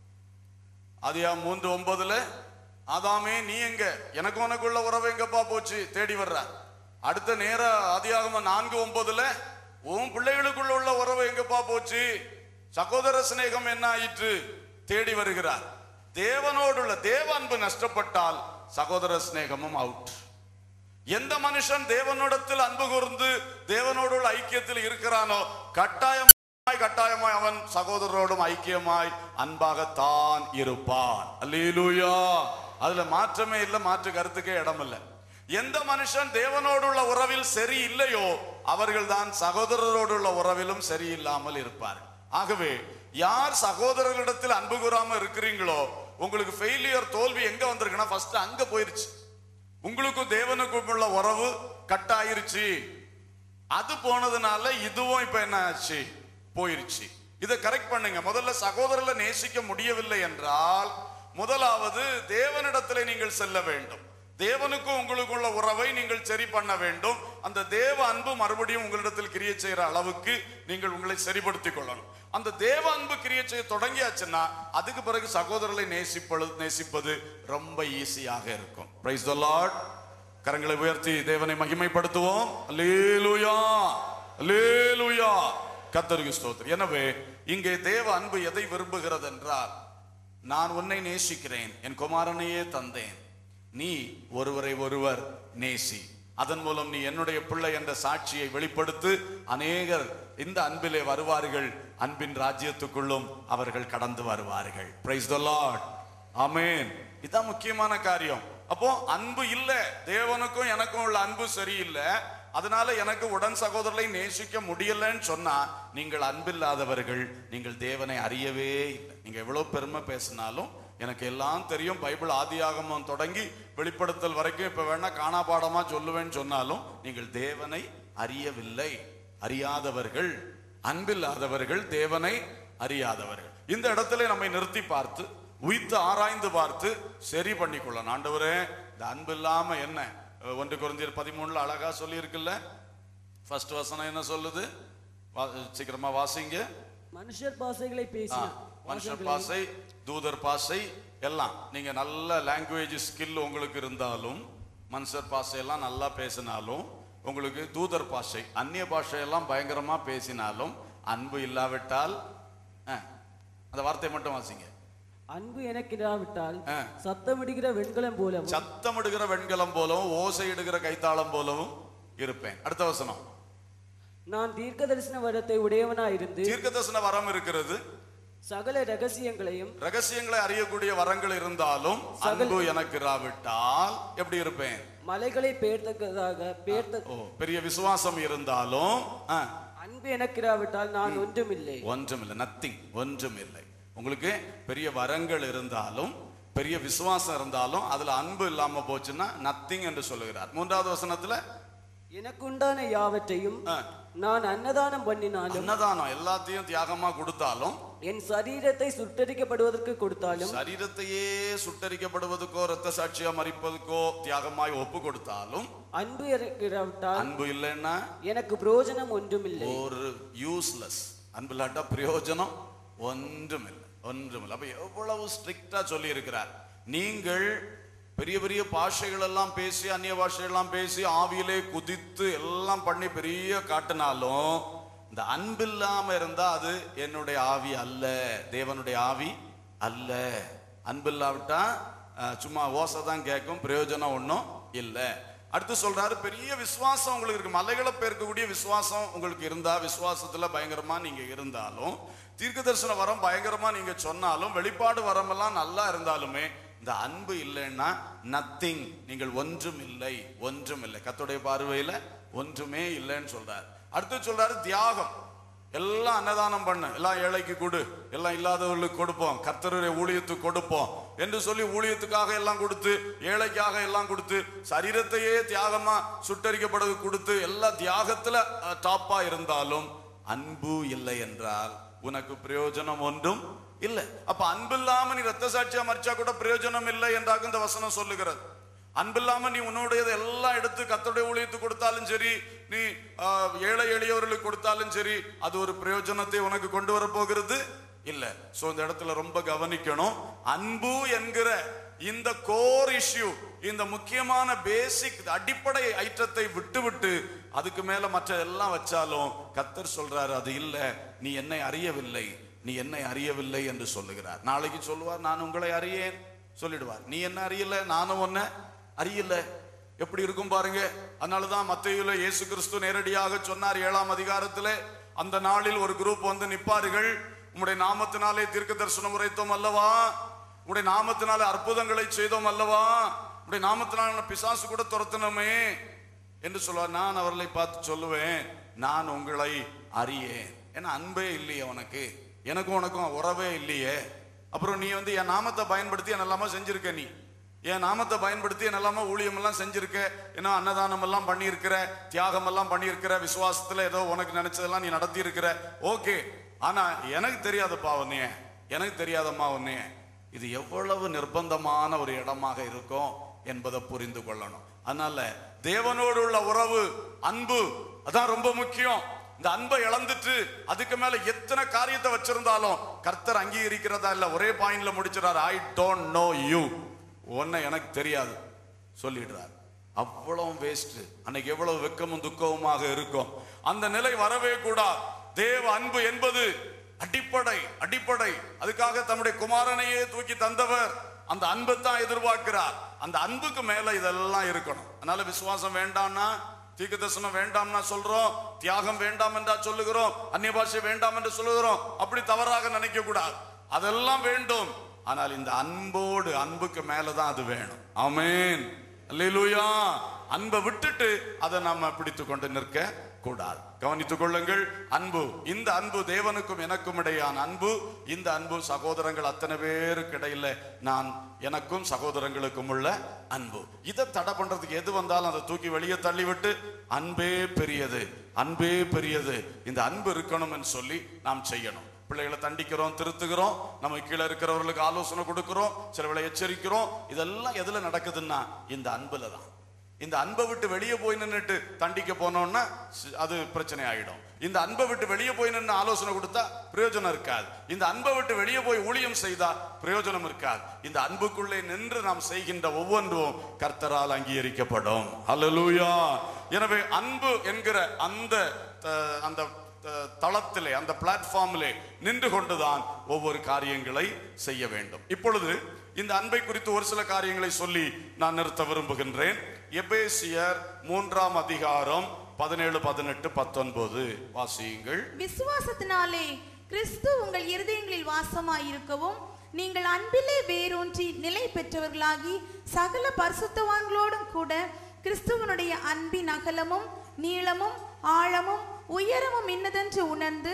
அதியா மூன்று ஒன்பதுல ஆதாமே நீ எங்க எனக்கு உனக்குள்ள உறவு எங்கப்பா போச்சு தேடி வர்றார் அடுத்த நேர அதிகாகம நான்கு ஒன்பதுல உன் பிள்ளைகளுக்குள்ள உள்ள உறவு எங்கப்பா போச்சு சகோதர சிநேகம் என்ன ஆயிற்று தேடி வருகிறார் தேவனோடுள்ள தேவ அன்பு நஷ்டப்பட்டால் சகோதர சிநேகமும் அவுட் எந்த மனுஷன் தேவனிடத்தில் அன்பு கூர்ந்து தேவனோடு உள்ள ஐக்கியத்தில் இருக்கிறானோ கட்டாயமாய் கட்டாயமாய் அவன் சகோதரரோடும் ஐக்கியமாய் அன்பாகத்தான் இருப்பான் அல்லேலூயா அதுல மாற்றமே இல்லை மாற்று கருத்துக்கே இடம் இல்லை எந்த மனுஷன் தேவனோடு உள்ள உறவில் சரி இல்லையோ அவர்கள் தான் சகோதரரோடு உள்ள உறவிலும் சரியில்லாமல் இருப்பார் ஆகவே யார் சகோதரர்களிடத்தில் அன்பு கூறாம இருக்கிறீங்களோ உங்களுக்கு ஃபெயிலியர் தோல்வி எங்க வந்திருக்குன்னா ஃபர்ஸ்ட் அங்க போயிருச்சு உங்களுக்கும் தேவனுக்கும் உள்ள உறவு கட் ஆயிருச்சு அது போனதுனால இதுவும் இப்ப என்ன ஆச்சு போயிருச்சு இதை கரெக்ட் பண்ணுங்க முதல்ல சகோதரர்களை நேசிக்க முடியவில்லை என்றால் முதலாவது தேவனிடத்திலே நீங்கள் செல்ல வேண்டும் தேவனுக்கும் உங்களுக்குள்ள உறவை நீங்கள் சரி பண்ண வேண்டும் அந்த தேவ அன்பு மறுபடியும் உங்களிடத்தில் கிரியை செய்யற அளவுக்கு நீங்கள் உங்களை சரிப்படுத்திக் கொள்ளணும் அந்த தேவ அன்பு கிரியை செய்ய தொடங்கியாச்சுன்னா அதுக்கு பிறகு சகோதரர்களை நேசிப்பது நேசிப்பது ரொம்ப ஈஸியாக இருக்கும் பிரைஸ் த லார்ட் கரங்களை உயர்த்தி தேவனை மகிமைப்படுத்துவோம் அல்லேலூயா அல்லேலூயா கத்தருக்கு ஸ்தோத்திரம் எனவே இங்கே தேவ அன்பு எதை விரும்புகிறது என்றால் நான் உன்னை நேசிக்கிறேன் என் குமாரனையே தந்தேன் நீ ஒருவரை ஒருவர் நேசி அதன் மூலம் நீ என்னுடைய பிள்ளை என்ற சாட்சியை வெளிப்படுத்து அநேகர் இந்த அன்பிலே வருவார்கள் அன்பின் ராஜ்யத்துக்குள்ளும் அவர்கள் கடந்து வருவார்கள் பிரைஸ் த லார்ட் ஆமென் இதான் முக்கியமான காரியம் அப்போ அன்பு இல்ல தேவனுக்கும் எனக்கும் உள்ள அன்பு சரியில்லை அதனால எனக்கு உடன் சகோதரரை நேசிக்க முடியலன்னு சொன்னா நீங்கள் அன்பில்லாதவர்கள் நீங்கள் தேவனை அறியவே இல்லை நீங்க எவ்வளவு பெருமை பேசினாலும் எனக்கு எல்லாம் தெரியும் பைபிள் ஆதியாகமம் தொடங்கி வெளிப்படுத்தல் வரைக்கும் இப்ப வேணா காணாபாடமா சொல்லுவேன்னு சொன்னாலும் நீங்கள் தேவனை அறியவில்லை அறியாதவர்கள் அன்பில்லாதவர்கள் தேவனை அறியாதவர்கள் இந்த இடத்துல நம்மை நிறுத்தி பார்த்து உய்த்து ஆராய்ந்து பார்த்து சரி பண்ணிக்கொள்ளணும் ஆண்டவரே இந்த அன்பு இல்லாம என்ன அஹ் ஒன்று குறைஞ்சர் பதிமூணுல அழகா சொல்லி இருக்குல்ல ஃபர்ஸ்ட் வசனம் என்ன சொல்லுது வா- சீக்கிரமா வாசிங்க மனுஷர் பாசைகளை ஆ, பேசி மனுஷர் பாசை தூதர் பாசை எல்லாம் நீங்க நல்ல லாங்குவேஜ் ஸ்கில் உங்களுக்கு இருந்தாலும் மனுஷர் பாசையெல்லாம் நல்லா பேசினாலும் உங்களுக்கு தூதர் பாஷை அந்நிய பாஷையெல்லாம் பயங்கரமா பேசினாலும் அன்பு இல்லாவிட்டால் ஆ, அந்த வார்த்தையை மட்டும் வாசிங்க அன்பு எனக்கு இராவிட்டால் ஆ. சத்தமிடுகிற வெண்கலம் போலவும் சத்தமிடுகிற வெண்கலம் போலவும் ஓசையிடுகிற கைத்தாளம் போலவும் இருப்பேன் அடுத்த வசனம் நான் தீர்க்க தரிசன வரத்தை உடையவனாயிருந்து தீர்க்கதரிசன வரம் இருக்கிறது சகல ரகசியங்களையும் ரகசியங்களை அறியக்கூடிய வரங்கள் இருந்தாலும் அன்பு எனக்கு இராவிட்டால் எப்படி இருப்பேன் மலைகளை பெயர்த்தக்கதாக பெயர்த்த ஓ பெரிய விசுவாசம் இருந்தாலும் ஆ, அன்பு எனக்கு இராவிட்டால் நான் ஒன்றுமில்லை ஒன்றுமில்லை நத்திங் ஒன்றுமில்லை உங்களுக்கு பெரிய வரங்கள் இருந்தாலும் பெரிய விசுவாசம் இருந்தாலும் அதுல அன்பு இல்லாம போச்சுன்னா நத்திங் என்று சொல்லுகிறார் மூன்றாவது வசனத்துல எனக்குண்டான யாவற்றையும் ஆ, நான் அன்னதானம் பண்ணினாலும் அன்னதானம் எல்லாத்தையும் தியாகமா கொடுத்தாலும் என் சரீரத்தை சுட்டரிக்கப்படுவதற்கு கொடுத்தாலும் சரீரத்தையே சுட்டரிக்கப்படுவதுக்கோ ரத்த சாட்சியா மறிப்பதுக்கோ தியாகமாய் ஒப்பு கொடுத்தாலும் அன்பு இருக்கிறவிட்டால் அன்பு இல்லைன்னா எனக்கு பிரயோஜனம் ஒன்றுமில்லை ஒரு யூஸ்லெஸ் அன்பு இல்லாட்டா பிரயோஜனம் ஒன்றுமில்லை ஒன்றுமில்லை அப்ப எவ்வளவு ஸ்ட்ரிக்டா சொல்லி இருக்கிறார் நீங்கள் பெரிய பெரிய பாஷைகள் எல்லாம் பேசி அந்நிய பாஷைகள்லாம் பேசி ஆவியிலே குதித்து எல்லாம் பண்ணி பெரிய காட்டினாலும் இந்த அன்பு இல்லாம இருந்தா அது என்னுடைய ஆவி அல்ல தேவனுடைய ஆவி அல்ல அன்பு இல்லாவிட்டா அஹ், சும்மா ஓசை தான் கேட்கும் பிரயோஜனம் ஒன்றும் இல்லை அடுத்து சொல்றாரு பெரிய விசுவாசம் உங்களுக்கு இருக்கு மலைகளை பெருக்கக்கூடிய விசுவாசம் உங்களுக்கு இருந்தா விசுவாசத்துல பயங்கரமா நீங்க இருந்தாலும் தீர்க்க தரிசன வரம் பயங்கரமா நீங்க சொன்னாலும் வெளிப்பாடு வரமெல்லாம் நல்லா இருந்தாலுமே இந்த அன்பு இல்லைன்னா நத்திங் நீங்கள் ஒன்றும் இல்லை ஒன்றும் இல்லை கத்துடைய பார்வையில ஒன்றுமே இல்லைன்னு சொல்றாரு அடுத்து சொல்றாரு தியாகம் எல்லாம் அன்னதானம் பண்ணு எல்லாம் ஏழைக்கு கொடு எல்லாம் இல்லாதவர்களுக்கு கொடுப்போம் கர்த்தருடைய ஊழியத்துக்கு கொடுப்போம் என்று சொல்லி ஊழியத்துக்காக எல்லாம் கொடுத்து ஏழைக்காக எல்லாம் கொடுத்து சரீரத்தையே தியாகமா சுட்டரிக்கப்படுறது கொடுத்து எல்லா தியாகத்துல டாப்பா இருந்தாலும் அன்பு இல்லை என்றால் உனக்கு பிரயோஜனம் ஒன்றும் இல்லை அப்ப அன்பு இல்லாம நீ ரத்த சாட்சியா மறிச்சா கூட பிரயோஜனம் இல்லை என்றாக இந்த வசனம் சொல்லுகிறது அன்பில்லாம நீ உன்னுடையதை எல்லாம் எடுத்து கத்தருடைய ஊழியத்துக்கு கொடுத்தாலும் சரி நீ ஆஹ், ஏழை எளியவர்களுக்கு கொடுத்தாலும் சரி அது ஒரு பிரயோஜனத்தை உனக்கு கொண்டு வர போகிறது இல்ல சோ இந்த இடத்துல ரொம்ப கவனிக்கணும் அன்பு என்கிற இந்த கோர் இஷ்யூ இந்த முக்கியமான பேசிக் அடிப்படை ஐட்டத்தை விட்டு விட்டு அதுக்கு மேல மற்ற எல்லாம் வச்சாலும் கத்தர் சொல்றாரு அது இல்ல நீ என்னை அறியவில்லை நீ என்னை அறியவில்லை என்று சொல்லுகிறார் நாளைக்கு சொல்லுவார் நான் உங்களை அறியேன் சொல்லிடுவார் நீ என்ன அறியல நானும் ஒன்ன அறியல எப்படி இருக்கும் பாருங்க அதனாலதான் மத்தையில இயேசு கிறிஸ்து நேரடியாக சொன்னார் ஏழாம் அதிகாரத்திலே அந்த நாளில் ஒரு குரூப் வந்து நிப்பார்கள் உம்முடைய நாமத்தினாலே தீர்க்க தரிசனம் உரைத்தோம் அல்லவா உம்முடைய நாமத்தினாலே அற்புதங்களை செய்தோம் அல்லவா உம்முடைய நாமத்தினால பிசாசு கூட துரத்தினோமே என்று சொல்லுவார் நான் அவர்களை பார்த்து சொல்லுவேன் நான் உங்களை அறியேன் ஏன்னா அன்பே இல்லையே உனக்கு எனக்கும் உனக்கும் உறவே இல்லையே அப்புறம் நீ வந்து என் நாமத்தை பயன்படுத்தி என்னெல்லாமோ செஞ்சிருக்க நீ என் நாமத்தை பயன்படுத்தி என்னெல்லாமோ ஊழியம் எல்லாம் செஞ்சிருக்க ஏன்னா அன்னதானம் எல்லாம் பண்ணியிருக்கிற தியாகம் எல்லாம் பண்ணியிருக்கிற விசுவாசத்துல ஏதோ உனக்கு நினைச்சதெல்லாம் நீ நடத்தி இருக்கிற ஓகே ஆனா எனக்கு தெரியாதப்பா உன்னைய எனக்கு தெரியாதம்மா உன்னைய இது எவ்வளவு நிர்பந்தமான ஒரு இடமாக இருக்கும் என்பதை புரிந்து கொள்ளணும் அதனால தேவனோடு உள்ள உறவு அன்பு அதான் ரொம்ப முக்கியம் இந்த அன்பை இழந்துட்டு அதுக்கு மேல எத்தனை காரியத்தை வச்சிருந்தாலும் கர்த்தர் அங்கீகரிக்கிறதா இல்ல ஒரே பாயிண்ட்ல முடிச்சிடாரு ஐ டோன்ட் நோ யூ உன்னை எனக்கு தெரியாது சொல்லிடுறார் அவ்வளவு வேஸ்ட் அன்னைக்கு எவ்வளவு வெக்கமும் துக்கமுமாக இருக்கும் அந்த நிலை வரவே கூடாது தேவ அன்பு என்பது அடிப்படை அடிப்படை அதுக்காக தம்முடைய குமாரனையே தூக்கி தந்தவர் அந்த அன்பை தான் எதிர்பார்க்கிறார் அந்த அன்புக்கு மேல இதெல்லாம் இருக்கணும் அதனால விசுவாசம் வேண்டாம்னா தீர்க்க தரிசனம் வேண்டாம்னா சொல்றோம் தியாகம் வேண்டாம் என்றா சொல்லுகிறோம் அந்நிய பாஷை வேண்டாம் என்று சொல்லுகிறோம் அப்படி தவறாக நினைக்க கூடாது அதெல்லாம் வேண்டும் ஆனால் இந்த அன்போடு அன்புக்கு மேலதான் அது வேணும் ஆமென் அல்லேலூயா அன்பை விட்டுட்டு அதை நம்ம பிடித்து கொண்டு நிற்க கூடாது கவனித்துக் கொள்ளுங்கள் அன்பு இந்த அன்பு தேவனுக்கும் எனக்கும் இடையான அன்பு இந்த அன்பு சகோதரங்கள் அத்தனை பேருக்கு இடையில நான் எனக்கும் சகோதரங்களுக்கும் உள்ள அன்பு இதை தடை பண்றதுக்கு எது வந்தாலும் அதை தூக்கி வெளியே தள்ளி விட்டு அன்பே பெரியது அன்பே பெரியது இந்த அன்பு இருக்கணும்னு சொல்லி நாம் செய்யணும் பிள்ளைகளை தண்டிக்கிறோம் திருத்துகிறோம் நம்ம கீழே இருக்கிறவர்களுக்கு ஆலோசனை கொடுக்கிறோம் சிலவளை எச்சரிக்கிறோம் இதெல்லாம் எதுல நடக்குதுன்னா இந்த அன்புல தான் இந்த அன்பை விட்டு வெளியே போய் நின்னுட்டு தண்டிக்க போனோம்னா சி- அது பிரச்சனை ஆயிடும் இந்த அன்பை விட்டு வெளியே போய் நின்று ஆலோசனை கொடுத்தா பிரயோஜனம் இருக்காது இந்த அன்பை விட்டு வெளியே போய் ஊழியம் செய்தா பிரயோஜனம் இருக்காது இந்த அன்புக்குள்ளே நின்று நாம் செய்கின்ற ஒவ்வொன்றும் கர்த்தரால் அங்கீகரிக்கப்படும் அல்லேலூயா எனவே அன்பு என்கிற அந்த அஹ், அந்த த- தளத்திலே அந்த பிளாட்ஃபார்மிலே நின்று கொண்டுதான் ஒவ்வொரு காரியங்களை செய்ய வேண்டும் இப்பொழுது இந்த அன்பை குறித்து ஒரு சில காரியங்களை சொல்லி நான் நிறுத்த விரும்புகின்றேன் எபேசியர் மூன்றாம் அதிகாரம் பதினேழு பதினெட்டு பத்தொன்பது வாசியுங்கள் விசுவாசத்தினாலே கிறிஸ்து உங்கள் இருதயங்களில் வாசமாயிருக்கவும் நீங்கள் அன்பிலே வேரூன்றி நிலை பெற்றவர்களாகி சகல பரிசுத்தவான்களோடும் கூட கிறிஸ்துவனுடைய அன்பின் அகலமும் நீளமும் ஆழமும் உயரமும் இன்னதென்று உணர்ந்து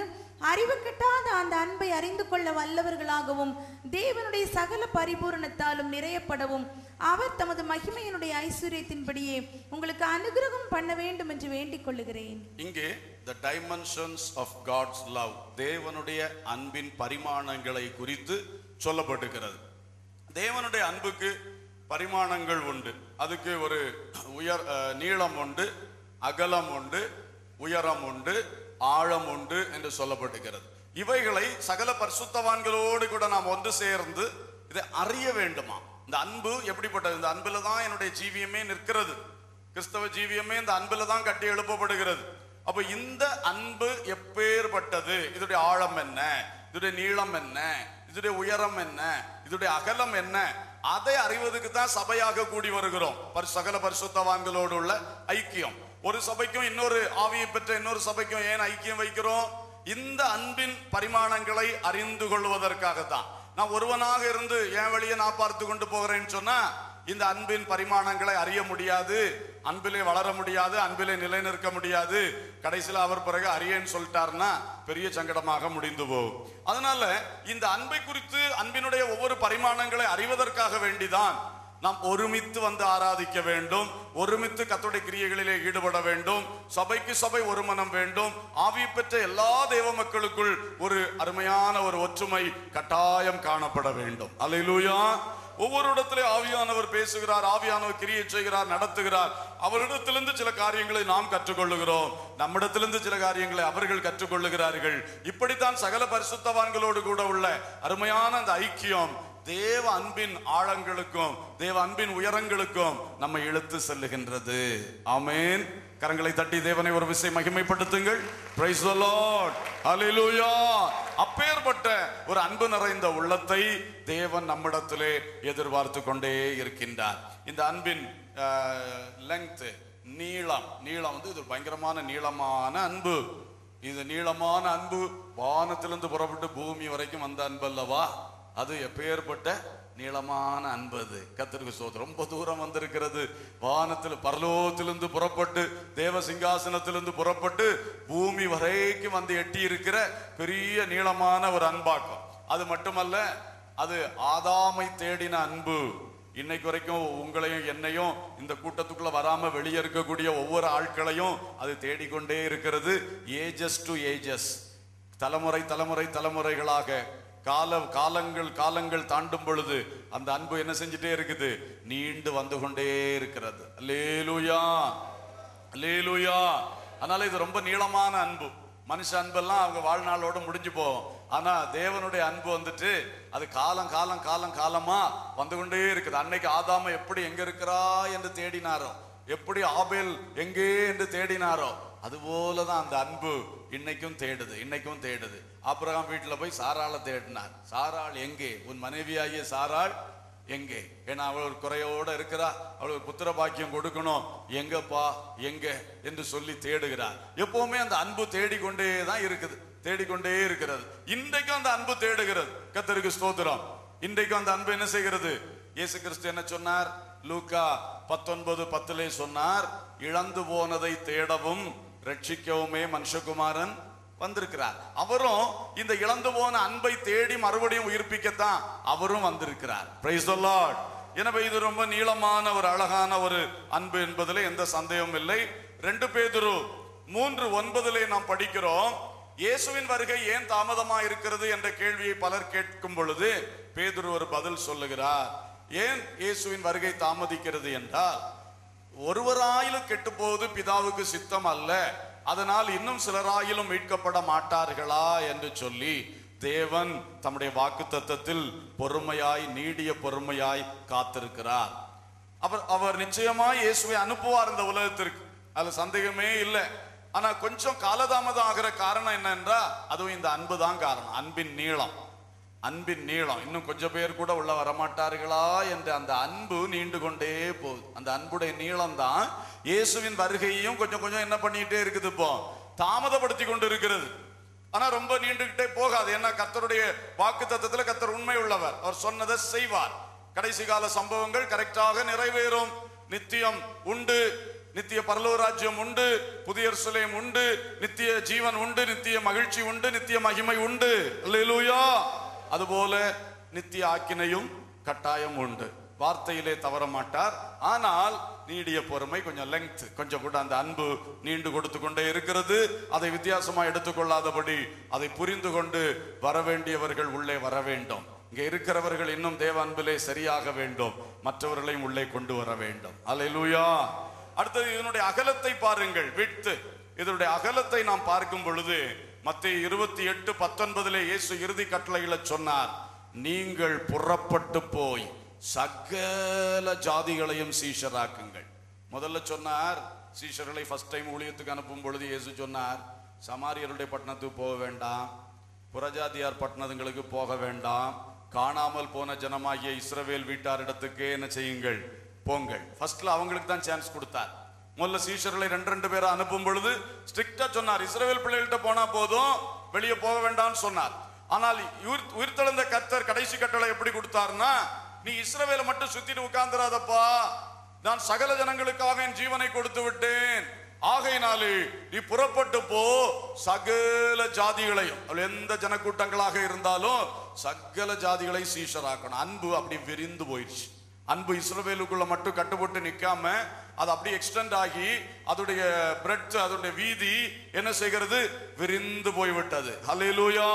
அறிவு கெட்டாத அந்த அன்பை அறிந்து கொள்ள வல்லவர்களாகவும் தேவனுடைய சகல பரிபூரணத்தாலும் நிறையப்படவும் அவர் தமது மகிமையினுடைய ஐஸ்வர்யத்தின்படியே உங்களுக்கு அனுகிரகம் பண்ண வேண்டும் என்று வேண்டிக் கொள்ளுகிறேன் இங்கே the dimensions of God's love தேவனுடைய அன்பின் பரிமாணங்களை குறித்து சொல்லப்பட்டிருக்கிறது தேவனுடைய அன்புக்கு பரிமாணங்கள் உண்டு அதுக்கு ஒரு உயர் அஹ், நீளம் உண்டு அகலம் உண்டு உயரம் உண்டு ஆழம் உண்டு என்று சொல்லப்பட்டிருக்கிறது இவைகளை சகல பரிசுத்தவான்களோடு கூட நாம் ஒன்று சேர்ந்து இதை அறிய வேண்டுமா இந்த அன்பு எப்படிப்பட்டது இந்த அன்புல தான் என்னுடைய ஜீவியமே நிற்கிறது கிறிஸ்தவ ஜீவியமே இந்த அன்புல தான் கட்டி எழுப்பப்படுகிறது அப்ப இந்த அன்பு எப்பேற்பட்டது இதோடைய ஆழம் என்ன இதோடைய நீளம் என்ன இதோடைய உயரம் என்ன இதோடைய அகலம் என்ன அதை அறிவதற்கு தான் சபையாக கூடி வருகிறோம் பரி- சகல பரிசுத்தவான்களோடு உள்ள ஐக்கியம் ஒரு சபைக்கும் இன்னொரு ஆவியை பெற்ற இன்னொரு சபைக்கும் ஏன் ஐக்கியம் வைக்கிறோம் இந்த அன்பின் பரிமாணங்களை அறிந்து கொள்வதற்காக தான் நான் ஒருவனாக இருந்து என் வழியை நான் பார்த்து கொண்டு போகிறேன்னு சொன்னா இந்த அன்பின் பரிமாணங்களை அறிய முடியாது அன்பிலே வளர முடியாது அன்பிலே நிலைநிற்க முடியாது கடைசியில் அவர் பிறகு அறியேன்னு சொல்லிட்டாருன்னா பெரிய சங்கடமாக முடிந்து போகும் அதனால இந்த அன்பை குறித்து அன்பினுடைய ஒவ்வொரு பரிமாணங்களை அறிவதற்காக வேண்டிதான் நாம் ஒருமித்து வந்து ஆராதிக்க வேண்டும் ஒருமித்து கத்தோடைய கிரியைகளிலே ஈடுபட வேண்டும் சபைக்கு சபை ஒரு மனம் வேண்டும் ஆவி பெற்ற எல்லா தேவ மக்களுக்குள் ஒரு அருமையான ஒரு ஒற்றுமை கட்டாயம் காணப்பட வேண்டும் அல்லேலூயா ஒவ்வொரு இடத்திலே ஆவியானவர் பேசுகிறார் ஆவியானவர் கிரியை செய்கிறார் நடத்துகிறார் அவரிடத்திலிருந்து சில காரியங்களை நாம் கற்றுக்கொள்ளுகிறோம் நம்மிடத்திலிருந்து சில காரியங்களை அவர்கள் கற்றுக்கொள்ளுகிறார்கள் இப்படித்தான் சகல பரிசுத்தவான்களோடு கூட உள்ள அருமையான அந்த ஐக்கியம் தேவ அன்பின் ஆழங்களுக்கும் தேவ அன்பின் உயரங்களுக்கும் நம்மை இழுத்து செல்லுகின்றது ஆமென் கரங்களை தட்டி தேவனை ஒரு விஷயம் மகிமைப்படுத்துங்கள் பிரைஸ் தி லார்ட் ஹalleluya அப்பேற்பட்ட ஒரு அன்பு நிறைந்த உள்ளத்தை தேவன் நம்மிடத்திலே எதிர்பார்த்து கொண்டே இருக்கின்றார் இந்த அன்பின் லெங்த் நீளம் நீளம் வந்து இது ஒரு பயங்கரமான நீளமான அன்பு இது நீளமான அன்பு வானத்திலிருந்து புறப்பட்டு பூமி வரைக்கும் வந்த அன்பு அல்லவா அது எப்பேற்பட்ட நீளமான அன்பு அது கத்திற்கு சோதரம் ரொம்ப தூரம் வந்திருக்கிறது வானத்தில் பரலோகத்திலிருந்து புறப்பட்டு தேவ சிங்காசனத்திலிருந்து புறப்பட்டு பூமி வரைக்கும் வந்து எட்டி இருக்கிற பெரிய நீளமான ஒரு அன்பாக்கம் அது மட்டுமல்ல அது ஆதாமை தேடின அன்பு இன்னைக்கு வரைக்கும் உங்களையும் என்னையும் இந்த கூட்டத்துக்குள்ள வராம வெளியே இருக்கக்கூடிய ஒவ்வொரு ஆட்களையும் அது தேடிக்கொண்டே இருக்கிறது ஏஜஸ் டு ஏஜஸ் தலைமுறை தலைமுறை தலைமுறைகளாக கால காலங்கள் காலங்கள் தாண்டும் பொழுது அந்த அன்பு என்ன செஞ்சுட்டே இருக்குது நீண்டு வந்து கொண்டே இருக்கிறது அல்லேலூயா அல்லேலூயா அதனால இது ரொம்ப நீளமான அன்பு மனுஷ அன்பெல்லாம் அவங்க வாழ்நாளோட முடிஞ்சு போகும் ஆனா தேவனுடைய அன்பு வந்துட்டு அது காலம் காலம் காலம் காலமா வந்து கொண்டே இருக்குது அன்னைக்கு ஆதாம எப்படி எங்க இருக்கிறா என்று தேடினாரோ எப்படி ஆபேல் எங்கே என்று தேடினாரோ அதுபோலதான் அந்த அன்பு இன்னைக்கும் தேடுது இன்னைக்கும் தேடுது ஆபிரகாம் வீட்டுல போய் சாராளை தேடினார் சாராள் எங்கே உன் மனைவியாகிய சாராள் எங்கே ஏன்னா அவள் ஒரு குறையோட இருக்கிறா அவளுக்கு புத்திர பாக்கியம் கொடுக்கணும் எங்கப்பா எங்க என்று சொல்லி தேடுகிறார் எப்பவுமே அந்த அன்பு தேடிக்கொண்டே தான் இருக்குது தேடிக்கொண்டே இருக்கிறது இன்றைக்கும் அந்த அன்பு தேடுகிறது கத்தருக்கு ஸ்தோத்திரம் இன்றைக்கும் அந்த அன்பு என்ன செய்கிறது இயேசு கிறிஸ்து என்ன சொன்னார் லூக்கா பத்தொன்பது பத்திலே சொன்னார் இழந்து போனதை தேடவும் ரட்சிக்கவுமே மனுஷகுமாரன் வந்திருக்கிறார் அவரும் இந்த இழந்து போன அன்பை தேடி மறுபடியும் உயிர்ப்பிக்கத்தான் அவரும் வந்திருக்கிறார் பிரைஸ் தி லார்ட் எனவே இது ரொம்ப நீளமான ஒரு அழகான ஒரு அன்பு என்பதிலே எந்த சந்தேகமும் இல்லை ரெண்டு பேதுரு மூன்று ஒன்பதிலே நாம் படிக்கிறோம் இயேசுவின் வருகை ஏன் தாமதமா இருக்கிறது என்ற கேள்வியை பலர் கேட்கும் பொழுது பேதுரு ஒரு பதில் சொல்லுகிறார் ஏன் இயேசுவின் வருகை தாமதிக்கிறது என்றால் ஒருவராயிலும் கெட்டு போவது பிதாவுக்கு சித்தம் அல்ல அதனால் இன்னும் சிலராயிலும் மீட்கப்பட மாட்டார்களா என்று சொல்லி தேவன் தம்முடைய வாக்கு தத்தத்தில் பொறுமையாய் நீடிய பொறுமையாய் காத்திருக்கிறார் அவர் அவர் நிச்சயமாய் இயேசுவை அனுப்புவார் இந்த உலகத்திற்கு அதுல சந்தேகமே இல்லை ஆனா கொஞ்சம் காலதாமதம் ஆகிற காரணம் என்னன்றா அதுவும் இந்த அன்பு தான் காரணம் அன்பின் நீளம் அன்பின் நீளம் இன்னும் கொஞ்சம் பேர் கூட உள்ள வரமாட்டார்களா என்ற அந்த அன்பு நீண்டு கொண்டே போகுது அந்த அன்புடைய நீளம் தான் இயேசுவின் வருகையையும் கொஞ்சம் கொஞ்சம் என்ன பண்ணிட்டே இருக்குது இப்போ தாமதப்படுத்தி கொண்டு இருக்கிறது ஆனா ரொம்ப நீண்டுகிட்டே போகாது ஏன்னா கர்த்தருடைய வாக்கு தத்தத்துல கர்த்தர் உண்மை உள்ளவர் அவர் சொன்னதை செய்வார் கடைசி கால சம்பவங்கள் கரெக்டாக நிறைவேறும் நித்தியம் உண்டு நித்திய பரலோராஜ்யம் உண்டு புதிய எருசலேம் உண்டு நித்திய ஜீவன் உண்டு நித்திய மகிழ்ச்சி உண்டு நித்திய மகிமை உண்டு அல்லேலூயா அதுபோல நித்திய ஆக்கினையும் கட்டாயம் உண்டு வார்த்தையிலே தவற மாட்டார் ஆனால் நீடிய பொறுமை கொஞ்சம் லெங்த் கொஞ்சம் கூட அந்த அன்பு நீண்டு கொடுத்து கொண்டே இருக்கிறது அதை வித்தியாசமா எடுத்துக்கொள்ளாதபடி அதை புரிந்து கொண்டு வர வேண்டியவர்கள் உள்ளே வர வேண்டும் இங்க இருக்கிறவர்கள் இன்னும் தேவ அன்பிலே சரியாக வேண்டும் மற்றவர்களையும் உள்ளே கொண்டு வர வேண்டும் அல்லேலூயா அடுத்தது இதனுடைய அகலத்தை பாருங்கள் விட்டு இதனுடைய அகலத்தை நாம் பார்க்கும் பொழுது மத்திய இருபத்தி எட்டு பத்தொன்பதிலே இயேசு இறுதி கட்டளைகளை சொன்னார் நீங்கள் புறப்பட்டு போய் சகல ஜாதிகளையும் சீஷராக்குங்கள் முதல்ல சொன்னார் சீஷர்களை ஃபர்ஸ்ட் டைம் ஊழியத்துக்கு அனுப்பும் பொழுது இயேசு சொன்னார் சமாரியருடைய பட்டணத்துக்கு போக வேண்டாம் புறஜாதியார் பட்டணங்களுக்கு போக வேண்டாம் காணாமல் போன ஜனமாகிய இஸ்ரவேல் வீட்டாரிடத்துக்கே என்ன செய்யுங்கள் போங்கள் ஃபர்ஸ்ட்ல அவங்களுக்கு தான் சான்ஸ் கொடுத்தார் முதல்ல சீஷர்களை ரெண்டு ரெண்டு பேரை அனுப்பும் பொழுது ஸ்ட்ரிக்டா சொன்னார் இஸ்ரவேல் பிள்ளைகள்கிட்ட போனா போதும் வெளியே போக வேண்டாம்னு சொன்னார் ஆனால் உயிர் உயிர்த்தெழுந்த கர்த்தர் கடைசி கட்டளை எப்படி கொடுத்தாருன்னா நீ இஸ்ரவேலை மட்டும் சுத்திட்டு உட்கார்ந்துராதப்பா நான் சகல ஜனங்களுக்காக என் ஜீவனை கொடுத்து விட்டேன் ஆகையினாலே நீ புறப்பட்டு போ சகல ஜாதிகளையும் அவள் எந்த ஜனக்கூட்டங்களாக இருந்தாலும் சகல ஜாதிகளை சீஷராக்கணும் அன்பு அப்படி விரிந்து போயிடுச்சு அன்பு இஸ்ரவேலுக்குள்ள மட்டும் கட்டுப்பட்டு நிக்காம அது அப்படி எக்ஸ்டெண்ட் ஆகி அதோடைய பிரெட் அதோடைய வீதி என்ன செய்கிறது விரிந்து போய்விட்டது ஹalleluya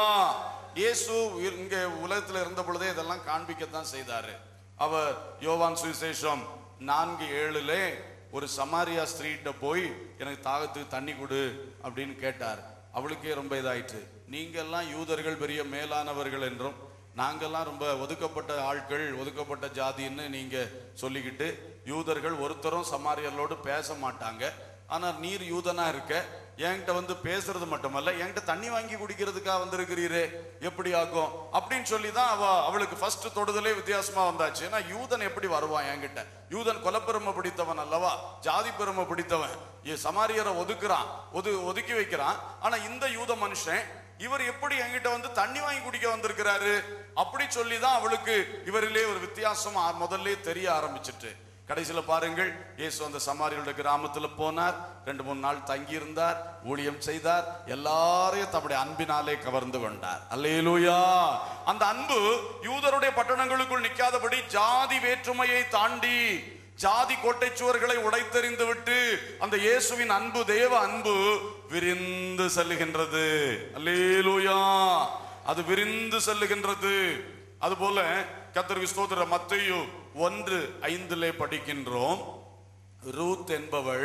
இயேசு இங்க உலகத்துல இருந்த பொழுதே இதெல்லாம் காண்பிக்கத்தான் செய்தாரு அவர் யோவான் சுவிசேஷம் நான்கு ஏழுலே ஒரு சமாரியா ஸ்திரீட்ட போய் எனக்கு தாகத்துக்கு தண்ணி கொடு அப்படின்னு கேட்டார் அவளுக்கே ரொம்ப இதாயிற்று நீங்கெல்லாம் யூதர்கள் பெரிய மேலானவர்கள் என்றும் நாங்கெல்லாம் ரொம்ப ஒதுக்கப்பட்ட ஆட்கள் ஒதுக்கப்பட்ட ஜாதின்னு நீங்க சொல்லிக்கிட்டு யூதர்கள் ஒருத்தரும் சமாரியர்களோடு பேச மாட்டாங்க ஆனா நீர் யூதனா இருக்க என்கிட்ட வந்து பேசுறது மட்டுமல்ல என்கிட்ட தண்ணி வாங்கி குடிக்கிறதுக்காக வந்திருக்கிறீரே எப்படி ஆகும் அப்படின்னு சொல்லி தான் அவ அவளுக்கு ஃபர்ஸ்ட் தொடுதலே வித்தியாசமா வந்தாச்சு ஏன்னா யூதன் எப்படி வருவான் என்கிட்ட யூதன் கொலப்பெருமை பிடித்தவன் அல்லவா ஜாதி பெருமை பிடித்தவன் இ- சமாரியரை ஒதுக்குறான் ஒது ஒதுக்கி வைக்கிறான் ஆனா இந்த யூத மனுஷன் இவர் எப்படி என்கிட்ட வந்து தண்ணி வாங்கி குடிக்க வந்திருக்கிறாரு அப்படி சொல்லி தான் அவளுக்கு இவரிலே ஒரு வித்தியாசம் ஆ- முதல்ல தெரிய ஆரம்பிச்சிட்டு கடைசியில பாருங்கள் இயேசு அந்த சமாரியோட கிராமத்துல போனார் ரெண்டு மூணு நாள் தங்கி இருந்தார் ஊழியம் செய்தார் எல்லாரையும் தம்முடைய அன்பினாலே கவர்ந்து கொண்டார் அல்லேலூயா அந்த அன்பு யூதருடைய பட்டணங்களுக்குள் நிக்காதபடி ஜாதி வேற்றுமையை தாண்டி ஜாதி கோட்டை சுவர்களை உடைத்தெறிந்து விட்டு அந்த இயேசுவின் அன்பு தேவ அன்பு விரிந்து செல்லுகின்றது அல்லேலூயா அது விரிந்து செல்லுகின்றது அதுபோல கத்தருக்கு ஸ்தோத்திர மத்தையு ஒன்று ஐந்திலே படிக்கின்றோம் ரூத் என்பவள்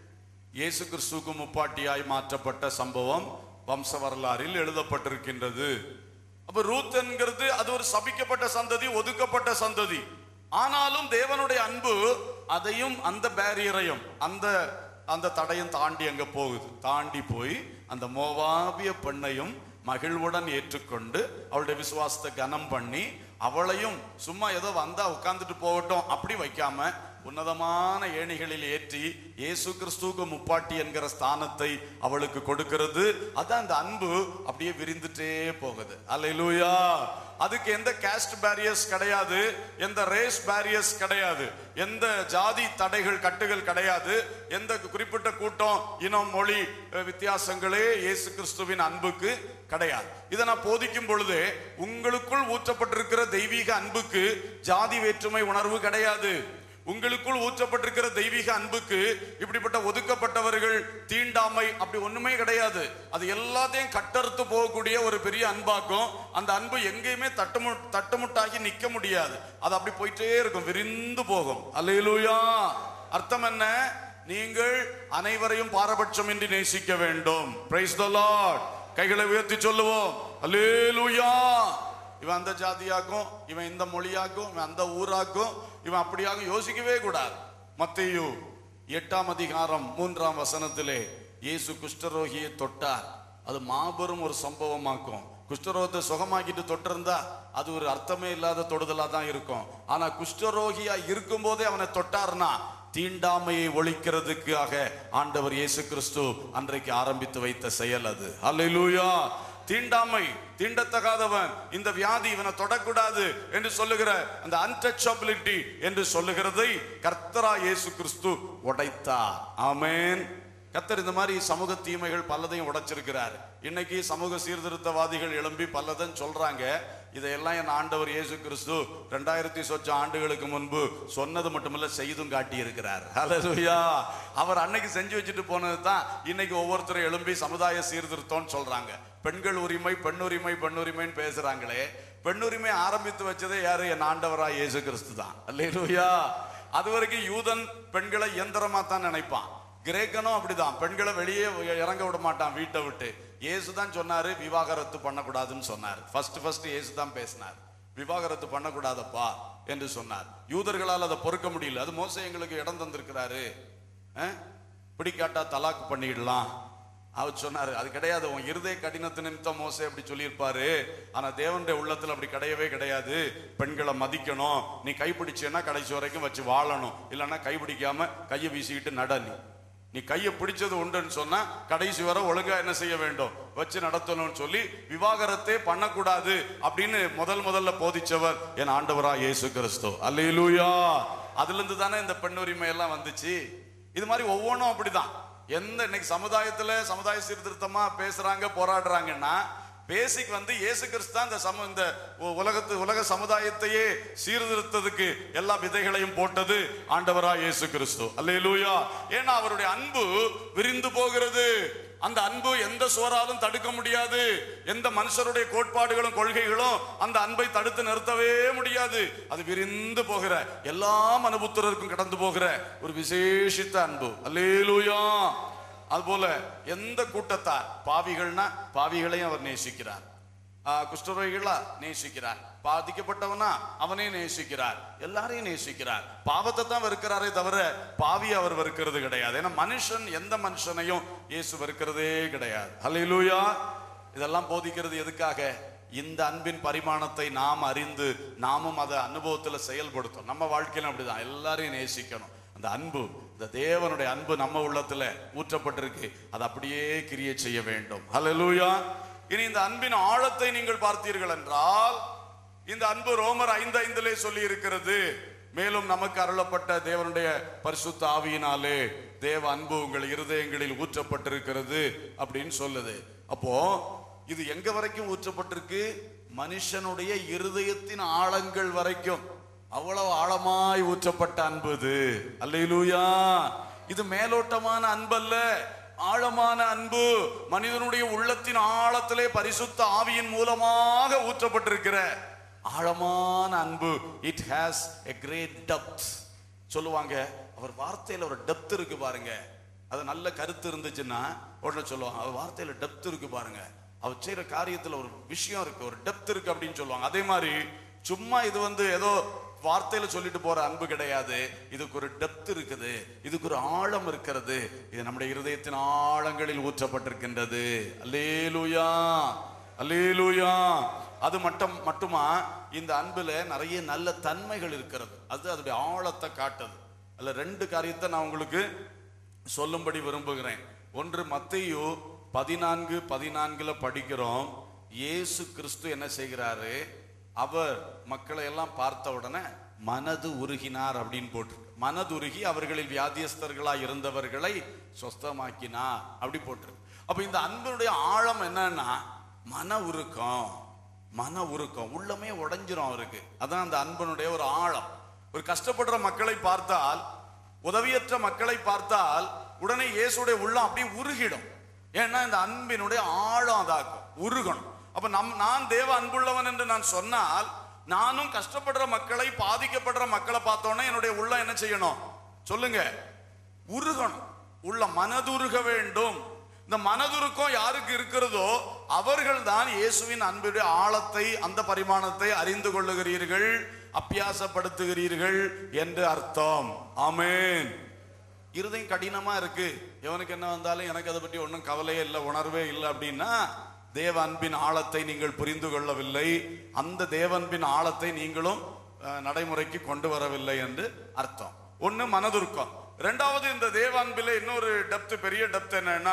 இயேசு கிறிஸ்துவுக்கு முப்பாட்டியாய் மாற்றப்பட்ட சம்பவம் வம்ச வரலாறில் எழுதப்பட்டிருக்கின்றது அப்ப ரூத் என்கிறது அது ஒரு சபிக்கப்பட்ட சந்ததி ஒதுக்கப்பட்ட சந்ததி ஆனாலும் தேவனுடைய அன்பு அதையும் அந்த பேரியரையும் அந்த அந்த தடையும் தாண்டி அங்க போகுது தாண்டி போய் அந்த மோவாபிய பெண்ணையும் மகிழ்வுடன் ஏற்றுக்கொண்டு அவளுடைய விசுவாசத்தை கனம் பண்ணி அவளையும் சும்மா ஏதோ வந்தா உட்கார்ந்துட்டு போகட்டும் அப்படி வைக்காம உன்னதமான ஏணிகளில் ஏற்றி இயேசு கிறிஸ்துவுக்கு முப்பாட்டி என்கிற ஸ்தானத்தை அவளுக்கு கொடுக்கிறது அதான் அந்த அன்பு அப்படியே விரிந்துட்டே போகுது அல்லேலூயா அதுக்கு எந்த கேஸ்ட் பேரியர்ஸ் கிடையாது எந்த ரேஸ் பேரியர்ஸ் கிடையாது எந்த ஜாதி தடைகள் கட்டுகள் கிடையாது எந்த குறிப்பிட்ட கூட்டம் இனம் மொழி அஹ், வித்தியாசங்களே இயேசு கிறிஸ்துவின் அன்புக்கு கிடையாது இதை நான் போதிக்கும் பொழுது உங்களுக்குள் ஊற்றப்பட்டிருக்கிற தெய்வீக அன்புக்கு ஜாதி வேற்றுமை உணர்வு கிடையாது உங்களுக்குள் ஊற்றப்பட்டிருக்கிற தெய்வீக அன்புக்கு இப்படிப்பட்ட ஒதுக்கப்பட்டவர்கள் தீண்டாமை அப்படி ஒண்ணுமே கிடையாது அது எல்லாத்தையும் கட்டறுத்து போகக்கூடிய ஒரு பெரிய அன்பாக்கும் அந்த அன்பு எங்கேயுமே தட்டுமு தட்டுமுட்டாகி நிக்க முடியாது அது அப்படி போயிட்டே இருக்கும் விரிந்து போகும் அல்லேலூயா அர்த்தம் என்ன நீங்கள் அனைவரையும் பாரபட்சமின்றி நேசிக்க வேண்டும் பிரைஸ் த லார்ட் கைகளை உயர்த்தி சொல்லுவோம் அல்லேலூயா இவன் அந்த ஜாதியாக்கும் இவன் இந்த மொழியாக்கும் இவன் அந்த ஊராக்கும் இவன் அப்படியாக யோசிக்கவே கூடாது மத்தேயு எட்டாம் அதிகாரம் மூன்றாம் வசனத்திலே இயேசு குஷ்டரோகியை தொட்டார் அது மாபெரும் ஒரு சம்பவமாக்கும் குஷ்டரோகத்தை சுகமாக்கிட்டு தொட்டிருந்தா அது ஒரு அர்த்தமே இல்லாத தொடுதலா தான் இருக்கும் ஆனா குஷ்டரோகியா இருக்கும்போதே அவனை தொட்டார்னா தீண்டாமையை ஒழிக்கிறதுக்காக ஆண்டவர் இயேசு கிறிஸ்து அன்றைக்கு ஆரம்பித்து வைத்த செயல் அது அல்லேலூயா தீண்டாமை தீண்டத்தகாதவன் இந்த வியாதி இவனை தொடக்கூடாது என்று சொல்லுகிற அந்த அன்டச்சபிலிட்டி என்று சொல்லுகிறதை கர்த்தரா இயேசு கிறிஸ்து உடைத்தார் ஆமென் கத்தர் இந்த மாதிரி சமூக தீமைகள் பலதையும் உடைச்சிருக்கிறார் இன்னைக்கு சமூக சீர்திருத்தவாதிகள் எழும்பி பலதும் சொல்றாங்க இதையெல்லாம் என் ஆண்டவர் இயேசு கிறிஸ்து ரெண்டாயிரத்தி சொச்ச ஆண்டுகளுக்கு முன்பு சொன்னது மட்டுமல்ல செய்தும் காட்டி இருக்கிறார் ஹalleluya அவர் அன்னைக்கு செஞ்சு வச்சுட்டு போனது தான் இன்னைக்கு ஒவ்வொருத்தரும் எழும்பி சமுதாய சீர்திருத்தம்னு சொல்றாங்க பெண்கள் உரிமை பெண்ணுரிமை பெண்ணுரிமைன்னு பேசுறாங்களே பெண்ணுரிமை ஆரம்பித்து வச்சதே யாரு என் ஆண்டவராய் இயேசு கிறிஸ்து தான் அல்லேலூயா அது வரைக்கும் யூதன் பெண்களை இயந்திரமா தான் நினைப்பான் கிரேக்கனும் அப்படிதான் பெண்களை வெளியே இறங்க விட மாட்டான் வீட்டை விட்டு இயேசு தான் சொன்னாரு விவாகரத்து பண்ணக்கூடாதுன்னு சொன்னார் ஃபர்ஸ்ட் ஃபர்ஸ்ட் இயேசு தான் பேசினார் விவாகரத்து பண்ணக்கூடாதப்பா என்று சொன்னார் யூதர்களால் அதை பொறுக்க முடியல அது மோச எங்களுக்கு இடம் தந்திருக்கிறாரு அஹ்? பிடிக்காட்டா தலாக்கு பண்ணிடலாம் அவர் சொன்னாரு அது கிடையாது உன் இருதய கடினத்து நிமித்தம் மோசே அப்படி சொல்லியிருப்பாரு ஆனா தேவனுடைய உள்ளத்துல அப்படி கிடையவே கிடையாது பெண்களை மதிக்கணும் நீ கைப்பிடிச்சேன்னா கடைசி வரைக்கும் வச்சு வாழணும் இல்லைன்னா கைப்பிடிக்காம கையை வீசிக்கிட்டு நட நீ நீ கையை பிடிச்சது உண்டுன்னு சொன்னா கடைசி வரை ஒழுங்கா என்ன செய்ய வேண்டும் வச்சு நடத்தணும்னு சொல்லி விவாகரத்தே பண்ணக்கூடாது அப்படின்னு முதல் முதல்ல போதிச்சவர் என் ஆண்டவரா இயேசு கிறிஸ்து அல்லேலூயா அதுல இருந்து தானே இந்த பெண்ணுரிமை எல்லாம் வந்துச்சு இது மாதிரி ஒவ்வொன்றும் அப்படிதான் எந்த இன்னைக்கு சமுதாயத்துல சமுதாய சீர்திருத்தமா பேசுறாங்க போராடுறாங்கன்னா பேசிக் வந்து இயேசு கிறிஸ்து தான் இந்த சம இந்த உ- உலகத்து உலக சமுதாயத்தையே சீர்திருத்ததுக்கு எல்லா விதைகளையும் போட்டது ஆண்டவரா இயேசு கிறிஸ்து அல்லேலூயா ஏன்னா அவருடைய அன்பு விரிந்து போகிறது அந்த அன்பு எந்த சுவராலும் தடுக்க முடியாது எந்த மனுஷருடைய கோட்பாடுகளும் கொள்கைகளும் அந்த அன்பை தடுத்து நிறுத்தவே முடியாது அது விரிந்து போகிற எல்லா மனுபுத்திரருக்கும் கடந்து போகிற ஒரு விசேஷித்த அன்பு அல்லேலூயா அதுபோல எந்த கூட்டத்தார் பாவிகள்னா பாவிகளையும் அவர் நேசிக்கிறார் ஆஹ் குஷ்டரோகிகளா நேசிக்கிறார் பாதிக்கப்பட்டவனா அவனே நேசிக்கிறார் எல்லாரையும் நேசிக்கிறார் பாவத்தை தான் வெறுக்கிறாரே தவிர பாவி அவர் வெறுக்கிறது கிடையாது ஏன்னா மனுஷன் எந்த மனுஷனையும் இயேசு வெறுக்கிறதே கிடையாது ஹalleluya இதெல்லாம் போதிக்கிறது எதுக்காக இந்த அன்பின் பரிமாணத்தை நாம் அறிந்து நாமும் அதை அனுபவத்துல செயல்படுத்தோம் நம்ம வாழ்க்கையில அப்படிதான் எல்லாரையும் நேசிக்கணும் அந்த அன்பு இந்த தேவனுடைய அன்பு நம்ம உள்ளத்துல ஊற்றப்பட்டிருக்கு அது அப்படியே கிரியை செய்ய வேண்டும் ஹalleluya இனி இந்த அன்பின் ஆழத்தை நீங்கள் பார்த்தீர்கள் என்றால் இந்த அன்பு ரோமர் ஐந்து ஐந்திலே சொல்லி இருக்கிறது மேலும் நமக்கு அருளப்பட்ட தேவனுடைய பரிசுத்த ஆவியினாலே தேவ அன்பு உங்கள் இருதயங்களில் ஊற்றப்பட்டிருக்கிறது அப்படின்னு சொல்லுது அப்போ இது எங்க வரைக்கும் ஊற்றப்பட்டிருக்கு மனுஷனுடைய இருதயத்தின் ஆழங்கள் வரைக்கும் அவ்வளவு ஆழமாய் ஊற்றப்பட்ட அன்பு இது அல்லேலூயா இது மேலோட்டமான அன்பல்ல ஆழமான அன்பு மனிதனுடைய உள்ளத்தின் ஆழத்திலே பரிசுத்த ஆவியின் மூலமாக ஊற்றப்பட்டிருக்கிற ஆழமான அன்பு it has a great depth சொல்லுவாங்க அவர் வார்த்தையில ஒரு டெப்த் இருக்கு பாருங்க அது நல்ல கருத்து இருந்துச்சுன்னா உடனே சொல்லுவாங்க அவர் வார்த்தையில டெப்த் இருக்கு பாருங்க அவர் செய்யற காரியத்துல ஒரு விஷயம் இருக்கு ஒரு டெப்த் இருக்கு அப்படின்னு சொல்லுவாங்க அதே மாதிரி சும்மா இது வந்து ஏதோ வார்த்தையில சொல்லிட்டு போற அன்பு கிடையாது இதுக்கு ஒரு டெப்த் இருக்குது இதுக்கு ஒரு ஆழம் இருக்கிறது இது நம்முடைய இருதயத்தின் ஆழங்களில் ஊற்றப்பட்டிருக்கின்றது அல்லேலூயா அல்லேலூயா அது மட்டும் மட்டுமா இந்த அன்புல நிறைய நல்ல தன்மைகள் இருக்கிறது அது அதோடைய ஆழத்தை காட்டுது அதுல ரெண்டு காரியத்தை நான் உங்களுக்கு சொல்லும்படி விரும்புகிறேன் ஒன்று மத்தேயு பதினான்கு பதினான்குல படிக்கிறோம் இயேசு கிறிஸ்து என்ன செய்கிறாரு அவர் மக்களை எல்லாம் பார்த்த உடனே மனது உருகினார் அப்படின்னு போட்டிருக்கு மனது உருகி அவர்களில் வியாதியஸ்தர்களாய் இருந்தவர்களை சொஸ்தமாக்கினார் அப்படி போட்டிருக்கு அப்ப இந்த அன்பினுடைய ஆழம் என்னன்னா மன உருக்கம் மன உருக்கம் உள்ளமே உடைஞ்சிரும் அவருக்கு அதான் அந்த அன்பனுடைய ஒரு ஆழம் ஒரு கஷ்டப்படுற மக்களை பார்த்தால் உதவியற்ற மக்களை பார்த்தால் உடனே இயேசுடைய உள்ளம் அப்படியே உருகிடும் ஏன்னா இந்த அன்பினுடைய ஆழம் அதாக்கும் உருகணும் அப்ப நம் நான் தேவ அன்புள்ளவன் என்று நான் சொன்னால் நானும் கஷ்டப்படுற மக்களை பாதிக்கப்படுற மக்களை பார்த்தோன்னே என்னுடைய உள்ளம் என்ன செய்யணும் சொல்லுங்க உருகணும் உள்ள மனதுருக வேண்டும் இந்த மனதுருக்கம் யாருக்கு இருக்கிறதோ அவர்கள் தான் இயேசுவின் அன்புடைய ஆழத்தை அந்த பரிமாணத்தை அறிந்து கொள்ளுகிறீர்கள் அப்பியாசப்படுத்துகிறீர்கள் என்று அர்த்தம் ஆமென் இருதயம் கடினமா இருக்கு எவனுக்கு என்ன வந்தாலும் எனக்கு அதை பற்றி ஒன்றும் கவலையே இல்லை உணர்வே இல்லை அப்படின்னா தேவ அன்பின் ஆழத்தை நீங்கள் புரிந்து கொள்ளவில்லை அந்த தேவன்பின் ஆழத்தை நீங்களும் அஹ், நடைமுறைக்கு கொண்டு வரவில்லை என்று அர்த்தம் ஒண்ணு மனதுருக்கம் ரெண்டாவது இந்த தேவ அன்பில இன்னொரு டெப்த் பெரிய டெப்த் என்னன்னா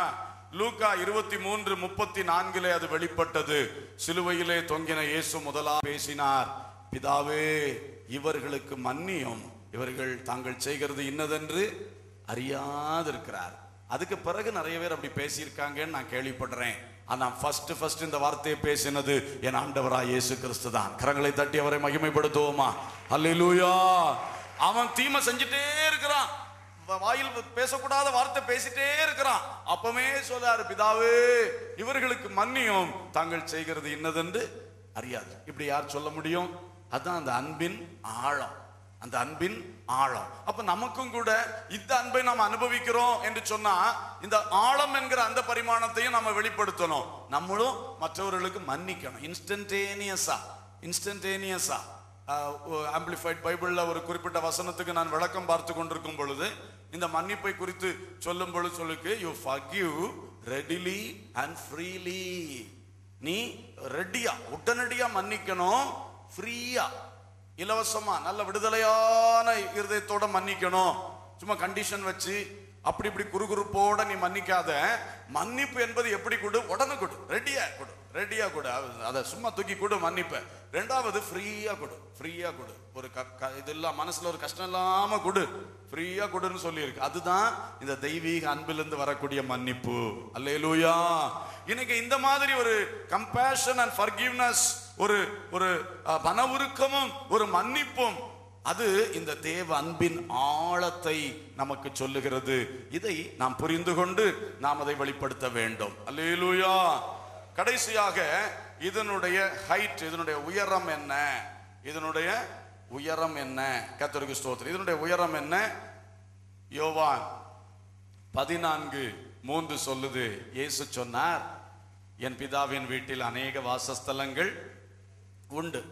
லூக்கா இருபத்தி மூன்று முப்பத்தி நான்கிலே அது வெளிப்பட்டது சிலுவையிலே தொங்கின இயேசு முதலா பேசினார் பிதாவே இவர்களுக்கு மன்னியும் இவர்கள் தாங்கள் செய்கிறது இன்னதென்று அறியாதிருக்கிறார் அதுக்கு பிறகு நிறைய பேர் அப்படி பேசியிருக்காங்கன்னு நான் கேள்விப்படுறேன் ஆனா ஃபர்ஸ்ட் ஃபர்ஸ்ட் இந்த வார்த்தையை பேசினது என் ஆண்டவராய் இயேசு கிறிஸ்து தான் கரங்களை தட்டி அவரை மகிமைப்படுத்துவோமா அல்லேலூயா அவன் தீமை செஞ்சுட்டே இருக்கிறான் வ- வாயில் பேசக்கூடாத வார்த்தை பேசிட்டே இருக்கிறான் அப்பமே சொல்றாரு பிதாவே இவர்களுக்கு மன்னியும் தாங்கள் செய்கிறது இன்னதென்று அறியாது இப்படி யார் சொல்ல முடியும் அதான் அந்த அன்பின் ஆழம் அந்த அன்பின் ஆழம் அப்ப நமக்கும் கூட இந்த அன்பை நாம் அனுபவிக்கிறோம் என்று சொன்னா இந்த ஆழம் என்கிற அந்த பரிமாணத்தையும் நம்ம வெளிப்படுத்தணும் நம்மளும் மற்றவர்களுக்கு மன்னிக்கணும் இன்ஸ்டன்டேனியஸா இன்ஸ்டன்டேனியஸா ஆம்பிளிஃபைட் பைபிள்ல ஒரு குறிப்பிட்ட வசனத்துக்கு நான் விளக்கம் பார்த்து கொண்டிருக்கும் பொழுது இந்த மன்னிப்பை குறித்து சொல்லும் பொழுது சொல்லுக்கு you forgive readily and freely நீ ரெடியா உடனடியா மன்னிக்கணும் ஃப்ரீயா இலவசமா நல்ல விடுதலையான இருதயத்தோட மன்னிக்கணும் சும்மா கண்டிஷன் வச்சு அப்படி இப்படி குறுகுறுப்போட நீ மன்னிக்காத மன்னிப்பு என்பது எப்படி கொடு உடனே கொடு ரெடியா கொடு ரெடியா கொடு அது- அதை சும்மா தூக்கி கொடு மன்னிப்ப ரெண்டாவது ஃப்ரீயா கொடு ஃப்ரீயா கொடு ஒரு க க- இது இல்லாம மனசுல ஒரு கஷ்டம் இல்லாம கொடு ஃப்ரீயா கொடுன்னு சொல்லியிருக்கு அதுதான் இந்த தெய்வீக அன்பிலிருந்து வரக்கூடிய மன்னிப்பு அல்லேலூயா இன்னைக்கு இந்த மாதிரி ஒரு கம்பேஷன் அண்ட் ஃபர்கிவ்னஸ் ஒரு ஒரு அஹ், மன உருக்கமும் ஒரு மன்னிப்பும் அது இந்த தேவ அன்பின் ஆழத்தை நமக்கு சொல்லுகிறது இதை நாம் புரிந்து கொண்டு நாம் அதை வெளிப்படுத்த வேண்டும் அல்லேலூயா கடைசியாக இதனுடைய ஹைட் இதனுடைய உயரம் என்ன இதனுடைய உயரம் என்ன கத்தருக்கு ஸ்தோத்திரம் இதனுடைய உயரம் என்ன யோவான் பதினான்கு மூன்று சொல்லுது இயேசு சொன்னார் என் பிதாவின் வீட்டில் அநேக வாசஸ்தலங்கள் உண்டு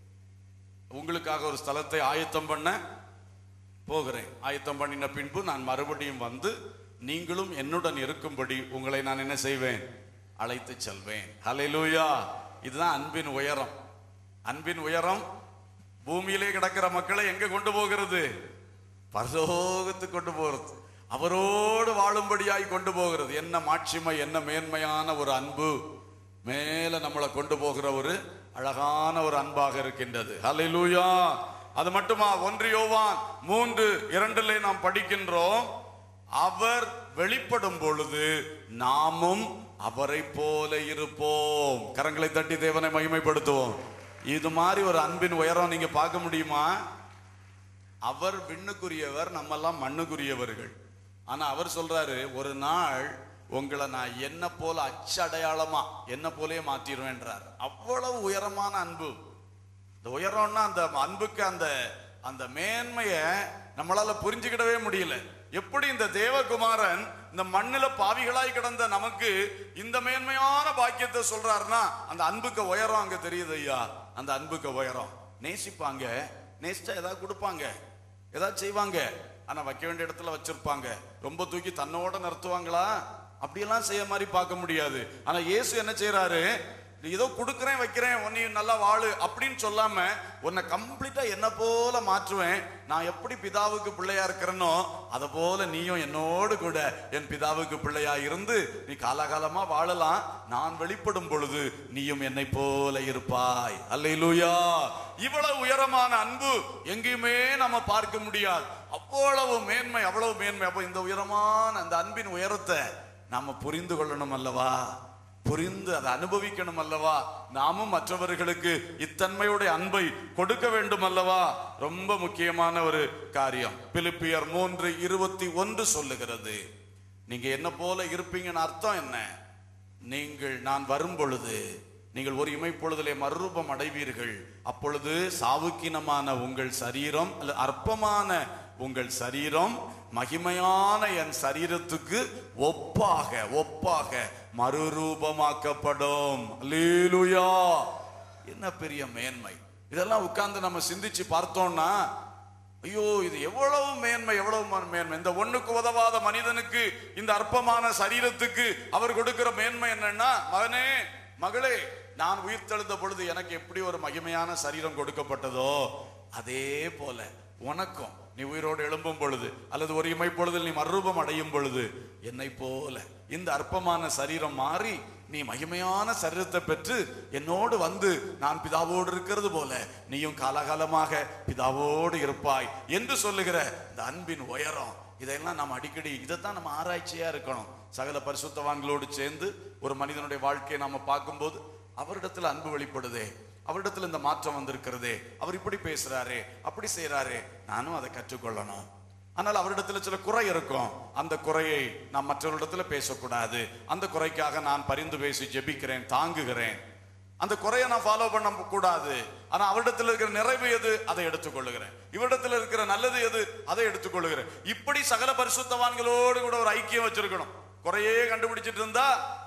உங்களுக்காக ஒரு ஸ்தலத்தை ஆயத்தம் பண்ண போகிறேன் ஆயத்தம் பண்ணின பின்பு நான் மறுபடியும் வந்து நீங்களும் என்னுடன் இருக்கும்படி உங்களை நான் என்ன செய்வேன் அழைத்து செல்வேன் ஹalleluya இதுதான் அன்பின் உயரம் அன்பின் உயரம் பூமியிலே கிடக்கிற மக்களை எங்க கொண்டு போகிறது பரலோகத்துக்கு கொண்டு போகிறது அவரோடு வாழும்படியாய் கொண்டு போகிறது என்ன மாட்சிமை என்ன மேன்மையான ஒரு அன்பு மேல நம்மளை கொண்டு போகிற ஒரு அழகான ஒரு அன்பாக இருக்கின்றது ஹalleluya அது மட்டுமா ஒன்று யோவான் மூன்று இரண்டிலே நாம் படிக்கின்றோம் அவர் வெளிப்படும் பொழுது நாமும் அவரை போல இருப்போம் கரங்களை தட்டி தேவனை மகிமைப்படுத்துவோம் இது மாதிரி ஒரு அன்பின் உயரம் நீங்க பார்க்க முடியுமா அவர் விண்ணுக்குரியவர் நம்மெல்லாம் மண்ணுக்குரியவர்கள் ஆனா அவர் சொல்றாரு ஒரு நாள் உங்களை நான் என்ன போல அச்சடையாளமா என்ன போலயே மாத்திருவேன்றார் அவ்வளவு உயரமான அன்பு இந்த உயரம்னா அந்த அன்புக்கு அந்த அந்த மேன்மைய நம்மளால புரிஞ்சுக்கிடவே முடியல எப்படி இந்த தேவகுமாரன் இந்த மண்ணுல பாவிகளாய் கிடந்த நமக்கு இந்த மேன்மையான பாக்கியத்தை சொல்றாருன்னா அந்த அன்புக்கு உயரம் அங்க தெரியுது ஐயா அந்த அன்புக்கு உயரம் நேசிப்பாங்க நேசிச்சா ஏதாவது கொடுப்பாங்க ஏதாவது செய்வாங்க ஆனா வைக்க வேண்டிய இடத்துல வச்சிருப்பாங்க ரொம்ப தூக்கி தன்னோட நிறுத்துவாங்களா அப்படியெல்லாம் செய்ய மாதிரி பார்க்க முடியாது ஆனா இயேசு என்ன செய்யறாரு ஏதோ கொடுக்குறேன் வைக்கிறேன் உன்னை நல்லா வாழு அப்படின்னு சொல்லாம உன்னை கம்ப்ளீட்டா என்ன போல மாற்றுவேன் நான் எப்படி பிதாவுக்கு பிள்ளையா இருக்கிறேனோ அதை போல நீயும் என்னோடு கூட என் பிதாவுக்கு பிள்ளையா இருந்து நீ காலாகாலமா வாழலாம் நான் வெளிப்படும் பொழுது நீயும் என்னை போல இருப்பாய் அல்லேலூயா இவ்வளவு உயரமான அன்பு எங்கேயுமே நம்ம பார்க்க முடியாது அவ்வளவு மேன்மை அவ்வளவு மேன்மை அப்ப இந்த உயரமான அந்த அன்பின் உயரத்தை நாம புரிந்து கொள்ளணும் அல்லவா புரிந்து அதை அனுபவிக்கணும் அல்லவா நாமும் மற்றவர்களுக்கு இத்தன்மையுடைய அன்பை கொடுக்க வேண்டும் அல்லவா ரொம்ப முக்கியமான ஒரு காரியம் பிலிப்பியர் மூன்று இருபத்தி ஒன்று சொல்லுகிறது நீங்க என்ன போல இருப்பீங்கன்னு அர்த்தம் என்ன நீங்கள் நான் வரும் பொழுது நீங்கள் ஒரு இமைப்பொழுதிலே மறுரூபம் அடைவீர்கள் அப்பொழுது சாவுக்கினமான உங்கள் சரீரம் அல்ல அற்பமான உங்கள் சரீரம் மகிமையான என் சரீரத்துக்கு ஒப்பாக ஒப்பாக மறுரூபமாக்கப்படும் அல்லேலூயா என்ன பெரிய மேன்மை இதெல்லாம் உட்கார்ந்து நம்ம சிந்திச்சு பார்த்தோம்னா ஐயோ இது எவ்வளவு மேன்மை எவ்வளவு ம- மேன்மை இந்த ஒண்ணுக்கு உதவாத மனிதனுக்கு இந்த அற்பமான சரீரத்துக்கு அவர் கொடுக்கிற மேன்மை என்னன்னா மகனே மகளே நான் உயிர்த்தெழுந்த பொழுது எனக்கு எப்படி ஒரு மகிமையான சரீரம் கொடுக்கப்பட்டதோ அதே போல உனக்கும் நீ உயிரோடு எழும்பும் பொழுது அல்லது ஒரு இமை பொழுதில் நீ மறுரூபம் அடையும் பொழுது என்னை போல இந்த அற்பமான சரீரம் மாறி நீ மகிமையான சரீரத்தை பெற்று என்னோடு வந்து நான் பிதாவோடு இருக்கிறது போல நீயும் காலகாலமாக பிதாவோடு இருப்பாய் என்று சொல்லுகிற இந்த அன்பின் உயரம் இதெல்லாம் நம்ம அடிக்கடி இதைத்தான் நம்ம ஆராய்ச்சியா இருக்கணும் சகல பரிசுத்தவான்களோடு சேர்ந்து ஒரு மனிதனுடைய வாழ்க்கையை நாம பார்க்கும்போது அவரிடத்துல அன்பு வெளிப்படுதே அவரிடத்துல இந்த மாற்றம் வந்திருக்கிறதே அவர் இப்படி பேசுறாரே அப்படி செய்றாரே நானும் அதை கற்றுக்கொள்ளணும் ஆனால் அவரிடத்துல சில குறை இருக்கும் அந்த குறையை நான் மற்றவரிடத்துல பேசக்கூடாது அந்த குறைக்காக நான் பரிந்து பேசி ஜெபிக்கிறேன் தாங்குகிறேன் அந்த குறையை நான் ஃபாலோ பண்ண கூடாது ஆனா அவரிடத்தில் இருக்கிற நிறைவு எது அதை எடுத்துக்கொள்ளுகிறேன் இவரிடத்தில் இருக்கிற நல்லது எது அதை எடுத்துக்கொள்ளுகிறேன் இப்படி சகல பரிசுத்தவான்களோடு கூட ஒரு ஐக்கியம் வச்சிருக்கணும் குறையே கண்டுபிடிச்சிட்டு இருந்தா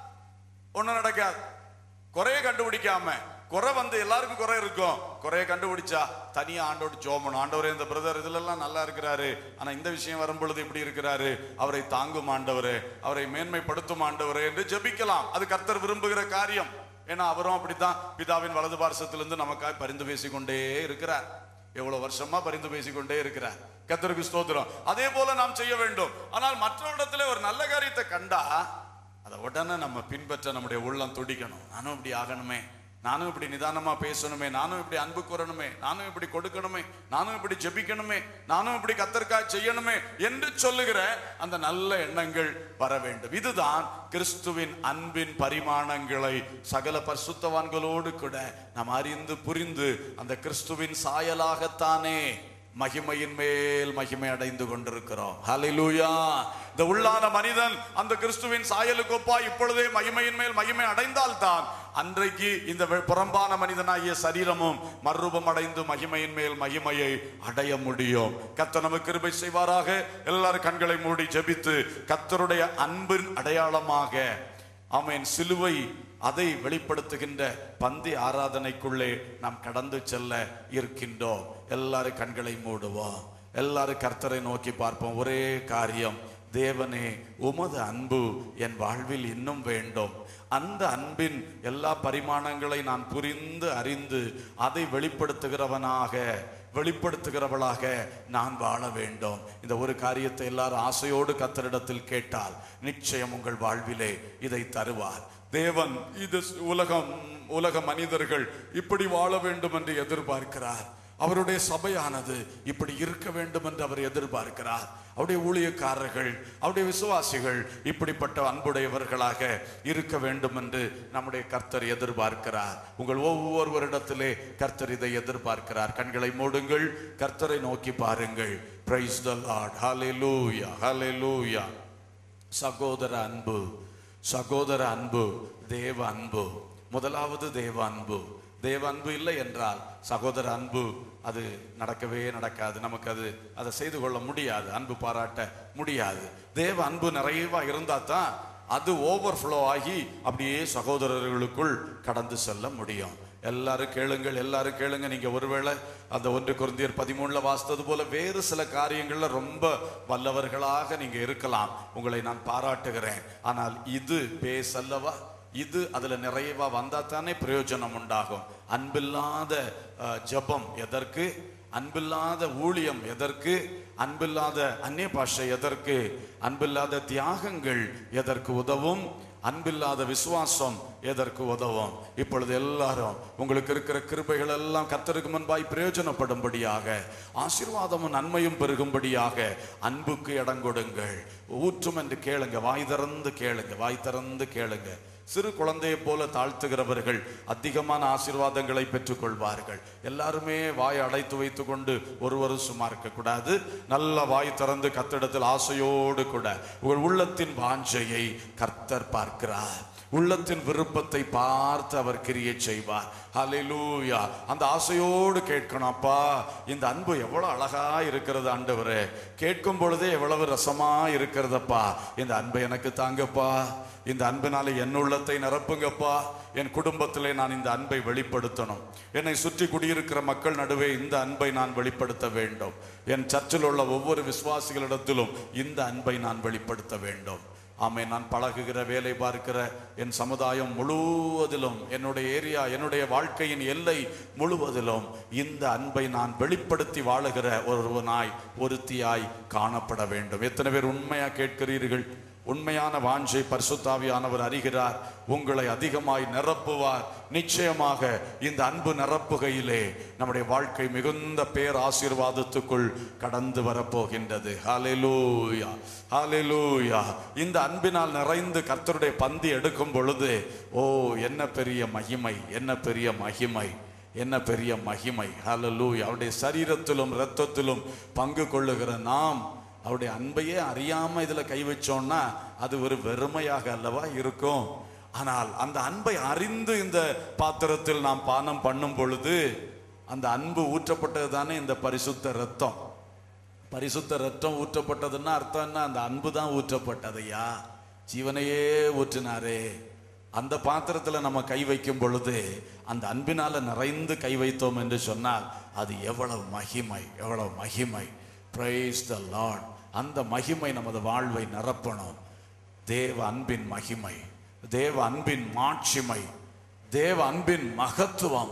ஒண்ணும் நடக்காது குறைய கண்டுபிடிக்காம குறை வந்து எல்லாருக்கும் குறை இருக்கும் குறைய கண்டுபிடிச்சா தனியா ஆண்டோடு ஜோமணும் ஆண்டவரே இந்த பிரதர் இதுல எல்லாம் நல்லா இருக்கிறாரு ஆனா இந்த விஷயம் வரும் பொழுது இப்படி இருக்கிறாரு அவரை தாங்கும் ஆண்டவரே அவரை மேன்மைப்படுத்தும் ஆண்டவரே என்று ஜெபிக்கலாம் அது கர்த்தர் விரும்புகிற காரியம் ஏன்னா அவரும் அப்படித்தான் பிதாவின் வலது பார்சத்திலிருந்து நமக்காய் பரிந்து பேசிக்கொண்டே இருக்கிறார் எவ்வளவு வருஷமா பரிந்து பேசிக்கொண்டே இருக்கிறார் கர்த்தருக்கு ஸ்தோத்திரம் அதே போல நாம் செய்ய வேண்டும் ஆனால் மற்றவரிடத்துல ஒரு நல்ல காரியத்தை கண்டா அதை உடனே நம்ம பின்பற்ற நம்முடைய உள்ளம் துடிக்கணும் நானும் இப்படி ஆகணுமே நானும் இப்படி நிதானமா பேசணுமே நானும் இப்படி அன்பு கூறணுமே நானும் இப்படி கொடுக்கணுமே நானும் இப்படி ஜெபிக்கணுமே நானும் இப்படி கத்தர்க்காய் செய்யணுமே என்று சொல்லுகிற அந்த நல்ல எண்ணங்கள் வர வேண்டும் இதுதான் கிறிஸ்துவின் அன்பின் பரிமாணங்களை சகல பரிசுத்தவான்களோடு கூட நாம் அறிந்து புரிந்து அந்த கிறிஸ்துவின் சாயலாகத்தானே மகிமையின் மேல் மகிமை அடைந்து கொண்டிருக்கிறோம் ஹalleluya இந்த உள்ளான மனிதன் அந்த கிறிஸ்துவின் சாயலுக்கு ஒப்பா இப்பொழுதே மகிமையின் மேல் மகிமை அடைந்தால்தான் அன்றைக்கு இந்த வெ- புறம்பான மனிதனாகிய சரீரமும் மறுரூபம் அடைந்து மகிமையின் மேல் மகிமையை அடைய முடியும் கர்த்தர் நமக்கு கிருபை செய்வாராக எல்லாரும் கண்களை மூடி ஜெபித்து கர்த்தருடைய அன்பின் அடையாளமாக ஆமென் சிலுவை அதை வெளிப்படுத்துகின்ற பந்தி ஆராதனைக்குள்ளே நாம் கடந்து செல்ல இருக்கின்றோம் எல்லாரும் கண்களை மூடுவோம் எல்லாரும் கர்த்தரை நோக்கி பார்ப்போம் ஒரே காரியம் தேவனே உமது அன்பு என் வாழ்வில் இன்னும் வேண்டும் அந்த அன்பின் எல்லா பரிமாணங்களை நான் புரிந்து அறிந்து அதை வெளிப்படுத்துகிறவனாக வெளிப்படுத்துகிறவளாக நான் வாழ வேண்டும் இந்த ஒரு காரியத்தை எல்லாரும் ஆசையோடு கத்தரிடத்தில் கேட்டால் நிச்சயம் உங்கள் வாழ்விலே இதை தருவார் தேவன் இது உலகம் உலக மனிதர்கள் இப்படி வாழ வேண்டும் என்று எதிர்பார்க்கிறார் அவருடைய சபையானது இப்படி இருக்க வேண்டும் என்று அவர் எதிர்பார்க்கிறார் அவருடைய ஊழியக்காரர்கள் அவருடைய விசுவாசிகள் இப்படிப்பட்ட அன்புடையவர்களாக இருக்க வேண்டும் என்று நம்முடைய கர்த்தர் எதிர்பார்க்கிறார் உங்கள் ஒவ்வொருவரிடத்திலே கர்த்தர் இதை எதிர்பார்க்கிறார் கண்களை மூடுங்கள் கர்த்தரை நோக்கி பாருங்கள் பிரைஸ் த லார்ட் ஹalleluya ஹalleluya சகோதர அன்பு சகோதர அன்பு தேவ அன்பு முதலாவது தேவ அன்பு தேவ அன்பு இல்லை என்றால் சகோதர அன்பு அது நடக்கவே நடக்காது நமக்கு அது அதை செய்து கொள்ள முடியாது அன்பு பாராட்ட முடியாது தேவ அன்பு நிறைவா இருந்தா தான் அது ஓவர்ஃப்ளோ ஆகி அப்படியே சகோதரர்களுக்குள் கடந்து செல்ல முடியும் எல்லாரும் கேளுங்கள் எல்லாரும் கேளுங்க நீங்க ஒருவேளை அந்த ஒன்று குருந்தியர் பதிமூணுல வாசித்தது போல வேறு சில காரியங்கள்ல ரொம்ப வல்லவர்களாக நீங்க இருக்கலாம் உங்களை நான் பாராட்டுகிறேன் ஆனால் இது பேசல்லவா இது அதுல நிறைவா வந்தா தானே பிரயோஜனம் உண்டாகும் அன்பில்லாத அஹ், ஜெபம் எதற்கு அன்பில்லாத ஊழியம் எதற்கு அன்பில்லாத அந்நிய பாஷை எதற்கு அன்பில்லாத தியாகங்கள் எதற்கு உதவும் அன்பில்லாத விசுவாசம் எதற்கு உதவும் இப்பொழுது எல்லாரும் உங்களுக்கு இருக்கிற கிருபைகள் எல்லாம் கர்த்தருக்கு முன்பாய் பிரயோஜனப்படும்படியாக ஆசீர்வாதமும் நன்மையும் பெருகும்படியாக அன்புக்கு இடம் கொடுங்கள் ஊற்றும் என்று கேளுங்க வாய் திறந்து கேளுங்க வாய் திறந்து கேளுங்க சிறு குழந்தையை போல தாழ்த்துகிறவர்கள் அதிகமான ஆசீர்வாதங்களை பெற்றுக்கொள்வார்கள் எல்லாருமே வாய் அடைத்து வைத்துக்கொண்டு ஒருவரும் சும்மா இருக்கக்கூடாது நல்ல வாய் திறந்து கத்திடத்தில் ஆசையோடு கூட உங்கள் உள்ளத்தின் வாஞ்சையை கர்த்தர் பார்க்கிறார் உள்ளத்தின் விருப்பத்தை பார்த்து அவர் கிரியை செய்வார் ஹalleluya அந்த ஆசையோடு கேட்கணும் அப்பா இந்த அன்பு எவ்வளவு அழகா இருக்கிறது ஆண்டவரே கேட்கும் பொழுதே எவ்வளவு ரசமா இருக்கிறதப்பா இந்த அன்பை எனக்கு தாங்கப்பா இந்த அன்பினாலே என் உள்ளத்தை நிரப்புங்கப்பா என் குடும்பத்திலே நான் இந்த அன்பை வெளிப்படுத்தணும் என்னை சுற்றி குடியிருக்கிற மக்கள் நடுவே இந்த அன்பை நான் வெளிப்படுத்த வேண்டும் என் சர்ச்சில் உள்ள ஒவ்வொரு விசுவாசிகளிடத்திலும் இந்த அன்பை நான் வெளிப்படுத்த வேண்டும் ஆமை நான் பழகுகிற வேலை பார்க்கிற என் சமுதாயம் முழுவதிலும் என்னுடைய ஏரியா என்னுடைய வாழ்க்கையின் எல்லை முழுவதிலும் இந்த அன்பை நான் வெளிப்படுத்தி வாழுகிற ஒருவனாய் ஒருத்தியாய் காணப்பட வேண்டும் எத்தனை பேர் உண்மையா கேட்கிறீர்கள் உண்மையான வாஞ்சை பரிசுத்தாவியானவர் அறிகிறார் உங்களை அதிகமாய் நிரப்புவார் நிச்சயமாக இந்த அன்பு நிரப்புகையிலே நம்முடைய வாழ்க்கை மிகுந்த பேர் ஆசீர்வாதத்துக்குள் கடந்து வரப்போகின்றது ஹalleluya ஹalleluya இந்த அன்பினால் நிறைந்து கர்த்தருடைய பந்தி எடுக்கும் பொழுது ஓ என்ன பெரிய மகிமை என்ன பெரிய மகிமை என்ன பெரிய மகிமை ஹalleluya அவருடைய சரீரத்திலும் இரத்தத்திலும் பங்கு கொள்ளுகிற நாம் அவருடைய அன்பையே அறியாம இதுல கை வச்சோம்னா அது ஒரு வெறுமையாக அல்லவா இருக்கும் ஆனால் அந்த அன்பை அறிந்து இந்த பாத்திரத்தில் நாம் பானம் பண்ணும் பொழுது அந்த அன்பு ஊற்றப்பட்டது தானே இந்த பரிசுத்த ரத்தம் பரிசுத்த ரத்தம் ஊற்றப்பட்டதுன்னா அர்த்தம் என்ன அந்த அன்பு தான் ஊற்றப்பட்டதையா ஜீவனையே ஊற்றினாரே அந்த பாத்திரத்துல நம்ம கை வைக்கும் பொழுது அந்த அன்பினால நிறைந்து கை வைத்தோம் என்று சொன்னால் அது எவ்வளவு மகிமை எவ்வளவு மகிமை பிரைஸ் த லார்ட் அந்த மகிமை நமது வாழ்வை நிரப்பணும் தேவ அன்பின் மகிமை தேவ அன்பின் மாட்சிமை தேவ அன்பின் மகத்துவம்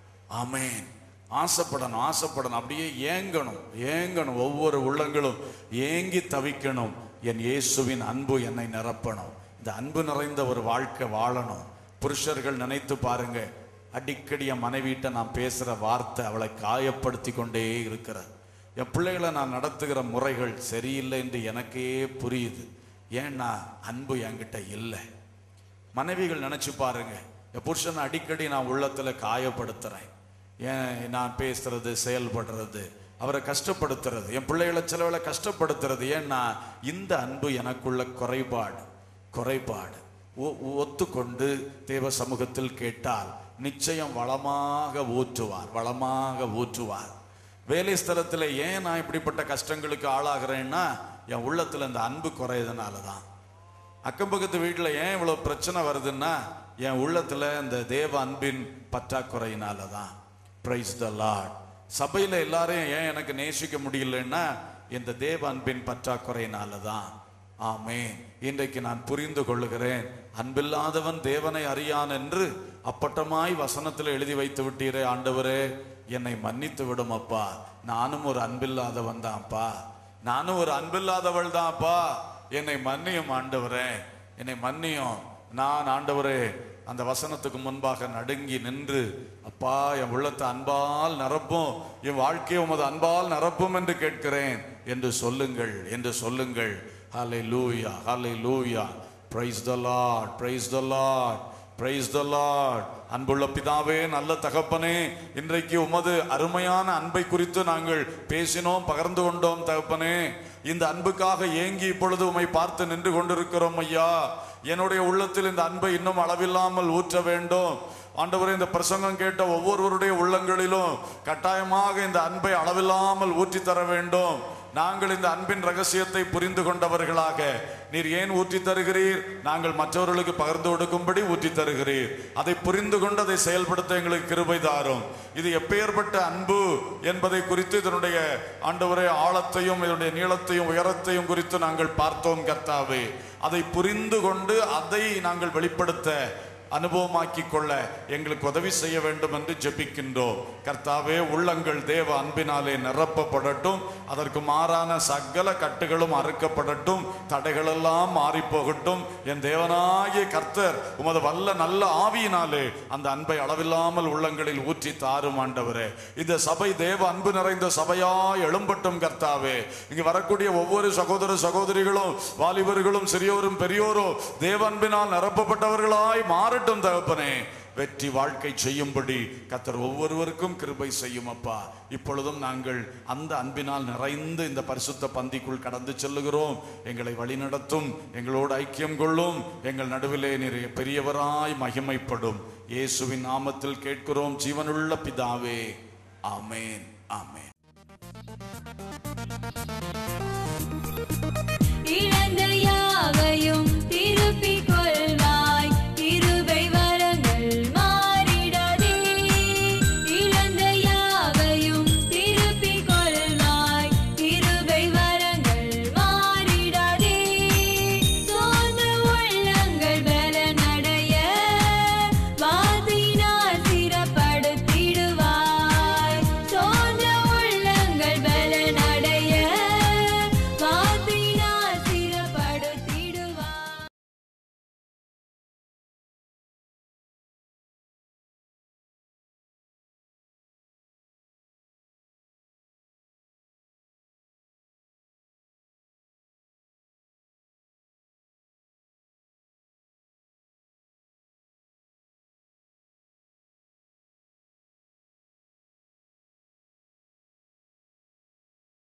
ஆமென் ஆசைப்படணும் ஆசைப்படணும் அப்படியே ஏங்கணும் ஏங்கணும் ஒவ்வொரு உள்ளங்களும் ஏங்கி தவிக்கணும் என் இயேசுவின் அன்பு என்னை நிரப்பணும் இந்த அன்பு நிறைந்த ஒரு வாழ்க்கை வாழணும் புருஷர்கள் நினைத்து பாருங்க அடிக்கடி என் மனைவிட்ட நான் பேசுற வார்த்தை அவளை காயப்படுத்தி கொண்டே இருக்கிறது என் பிள்ளைகளை நான் நடத்துகிற முறைகள் சரியில்லை என்று எனக்கே புரியுது ஏன்னா அன்பு என்கிட்ட இல்லை மனைவிகள் நினைச்சு பாருங்க என் புருஷனை அடிக்கடி நான் உள்ளத்துல காயப்படுத்துறேன் ஏன் நான் பேசுறது செயல்படுறது அவரை கஷ்டப்படுத்துறது என் பிள்ளைகளை சிலவேளை கஷ்டப்படுத்துறது ஏன்னா இந்த அன்பு எனக்குள்ள குறைபாடு குறைபாடு ஒ- ஒத்துக்கொண்டு தேவ சமூகத்தில் கேட்டால் நிச்சயம் வளமாக ஊற்றுவார் வளமாக ஊற்றுவார் வேலை ஸ்தலத்தில் ஏன் நான் இப்படிப்பட்ட கஷ்டங்களுக்கு ஆளாகிறேன்னா என் உள்ளத்துல இந்த அன்பு குறையதுனால தான் அக்கம் பக்கத்து வீட்டில் ஏன் இவ்வளோ பிரச்சனை வருதுன்னா என் உள்ளத்துல இந்த தேவ அன்பின் பற்றாக்குறையினால தான் பிரைஸ் த லார்ட் சபையில் எல்லாரையும் ஏன் எனக்கு நேசிக்க முடியலன்னா இந்த தேவ அன்பின் பற்றாக்குறையினால தான் ஆமென் இன்றைக்கு நான் புரிந்து கொள்ளுகிறேன் அன்பில்லாதவன் தேவனை அறியான் என்று அப்பட்டமாய் வசனத்தில் எழுதி வைத்து விட்டீரே ஆண்டவரே என்னை மன்னித்து விடும் அப்பா நானும் ஒரு அன்பில்லாதவன் தான்ப்பா நானும் ஒரு அன்பில்லாதவள் தான்ப்பா என்னை மன்னியும் ஆண்டவரே என்னை மன்னியும் நான் ஆண்டவரே அந்த வசனத்துக்கு முன்பாக நடுங்கி நின்று அப்பா என் உள்ளத்தை அன்பால் நிரப்பும் என் வாழ்க்கையை உமது அன்பால் நிரப்பும் என்று கேட்கிறேன் என்று சொல்லுங்கள் என்று சொல்லுங்கள் ஹலை hallelujah hallelujah praise the Lord praise the Lord praise the Lord அன்புள்ள பிதாவே நல்ல தகப்பனே இன்றைக்கு உமது அருமையான அன்பை குறித்து நாங்கள் பேசினோம் பகிர்ந்து கொண்டோம் தகப்பனே இந்த அன்புக்காக ஏங்கி இப்பொழுது உம்மை பார்த்து நின்று கொண்டிருக்கிறோம் ஐயா என்னுடைய உள்ளத்தில் இந்த அன்பை இன்னும் அளவில்லாமல் ஊற்ற வேண்டும் ஆண்டவரே இந்த பிரசங்கம் கேட்ட ஒவ்வொருவருடைய உள்ளங்களிலும் கட்டாயமாக இந்த அன்பை அளவில்லாமல் ஊற்றி தர வேண்டும் நாங்கள் இந்த அன்பின் ரகசியத்தை புரிந்து கொண்டவர்களாக நீர் ஏன் ஊற்றி தருகிறீர் நாங்கள் மற்றவர்களுக்கு பகிர்ந்து கொடுக்கும்படி ஊற்றி தருகிறீர் அதை புரிந்து கொண்டு அதை செயல்படுத்த எங்களுக்கு கிருபை தாரும் இது எப்பேற்பட்ட அன்பு என்பதை குறித்து இதனுடைய ஆண்டவரே ஆழத்தையும் இதனுடைய நீளத்தையும் உயரத்தையும் குறித்து நாங்கள் பார்த்தோம் கர்த்தாவே அதை புரிந்து கொண்டு அதை நாங்கள் வெளிப்படுத்த அனுபவமாக்கிக் கொள்ள எங்களுக்கு உதவி செய்ய வேண்டும் என்று ஜெபிக்கின்றோம் கர்த்தாவே உள்ளங்கள் தேவ அன்பினாலே நிரப்பப்படட்டும் அதற்கு மாறான சகல கட்டுகளும் அறுக்கப்படட்டும் தடைகளெல்லாம் மாறி போகட்டும் என் தேவனாகிய கர்த்தர் உமது வல்ல நல்ல ஆவியினாலே அந்த அன்பை அளவில்லாமல் உள்ளங்களில் ஊற்றி தாரும் ஆண்டவரே இந்த சபை தேவ அன்பு நிறைந்த சபையாய் எழும்பட்டும் கர்த்தாவே இங்கு வரக்கூடிய ஒவ்வொரு சகோதர சகோதரிகளும் வாலிபர்களும் சிறியோரும் பெரியோரும் தேவ அன்பினால் நிரப்பப்பட்டவர்களாய் மாறட்டும் தகப்பனே வெற்றி வாழ்க்கை செய்யும்படி கத்தர் ஒவ்வொருவருக்கும் கிருபை செய்யும் அப்பா இப்பொழுதும் நாங்கள் அந்த அன்பினால் நிறைந்து இந்த பரிசுத்த பந்திக்குள் கடந்து செல்லுகிறோம் எங்களை வழிநடத்தும் எங்களோடு ஐக்கியம் கொள்ளும் எங்கள் நடுவிலே நிறைய பெரியவராய் மகிமைப்படும் இயேசுவின் நாமத்தில் கேட்கிறோம் ஜீவனுள்ள பிதாவே ஆமேன் ஆமேன்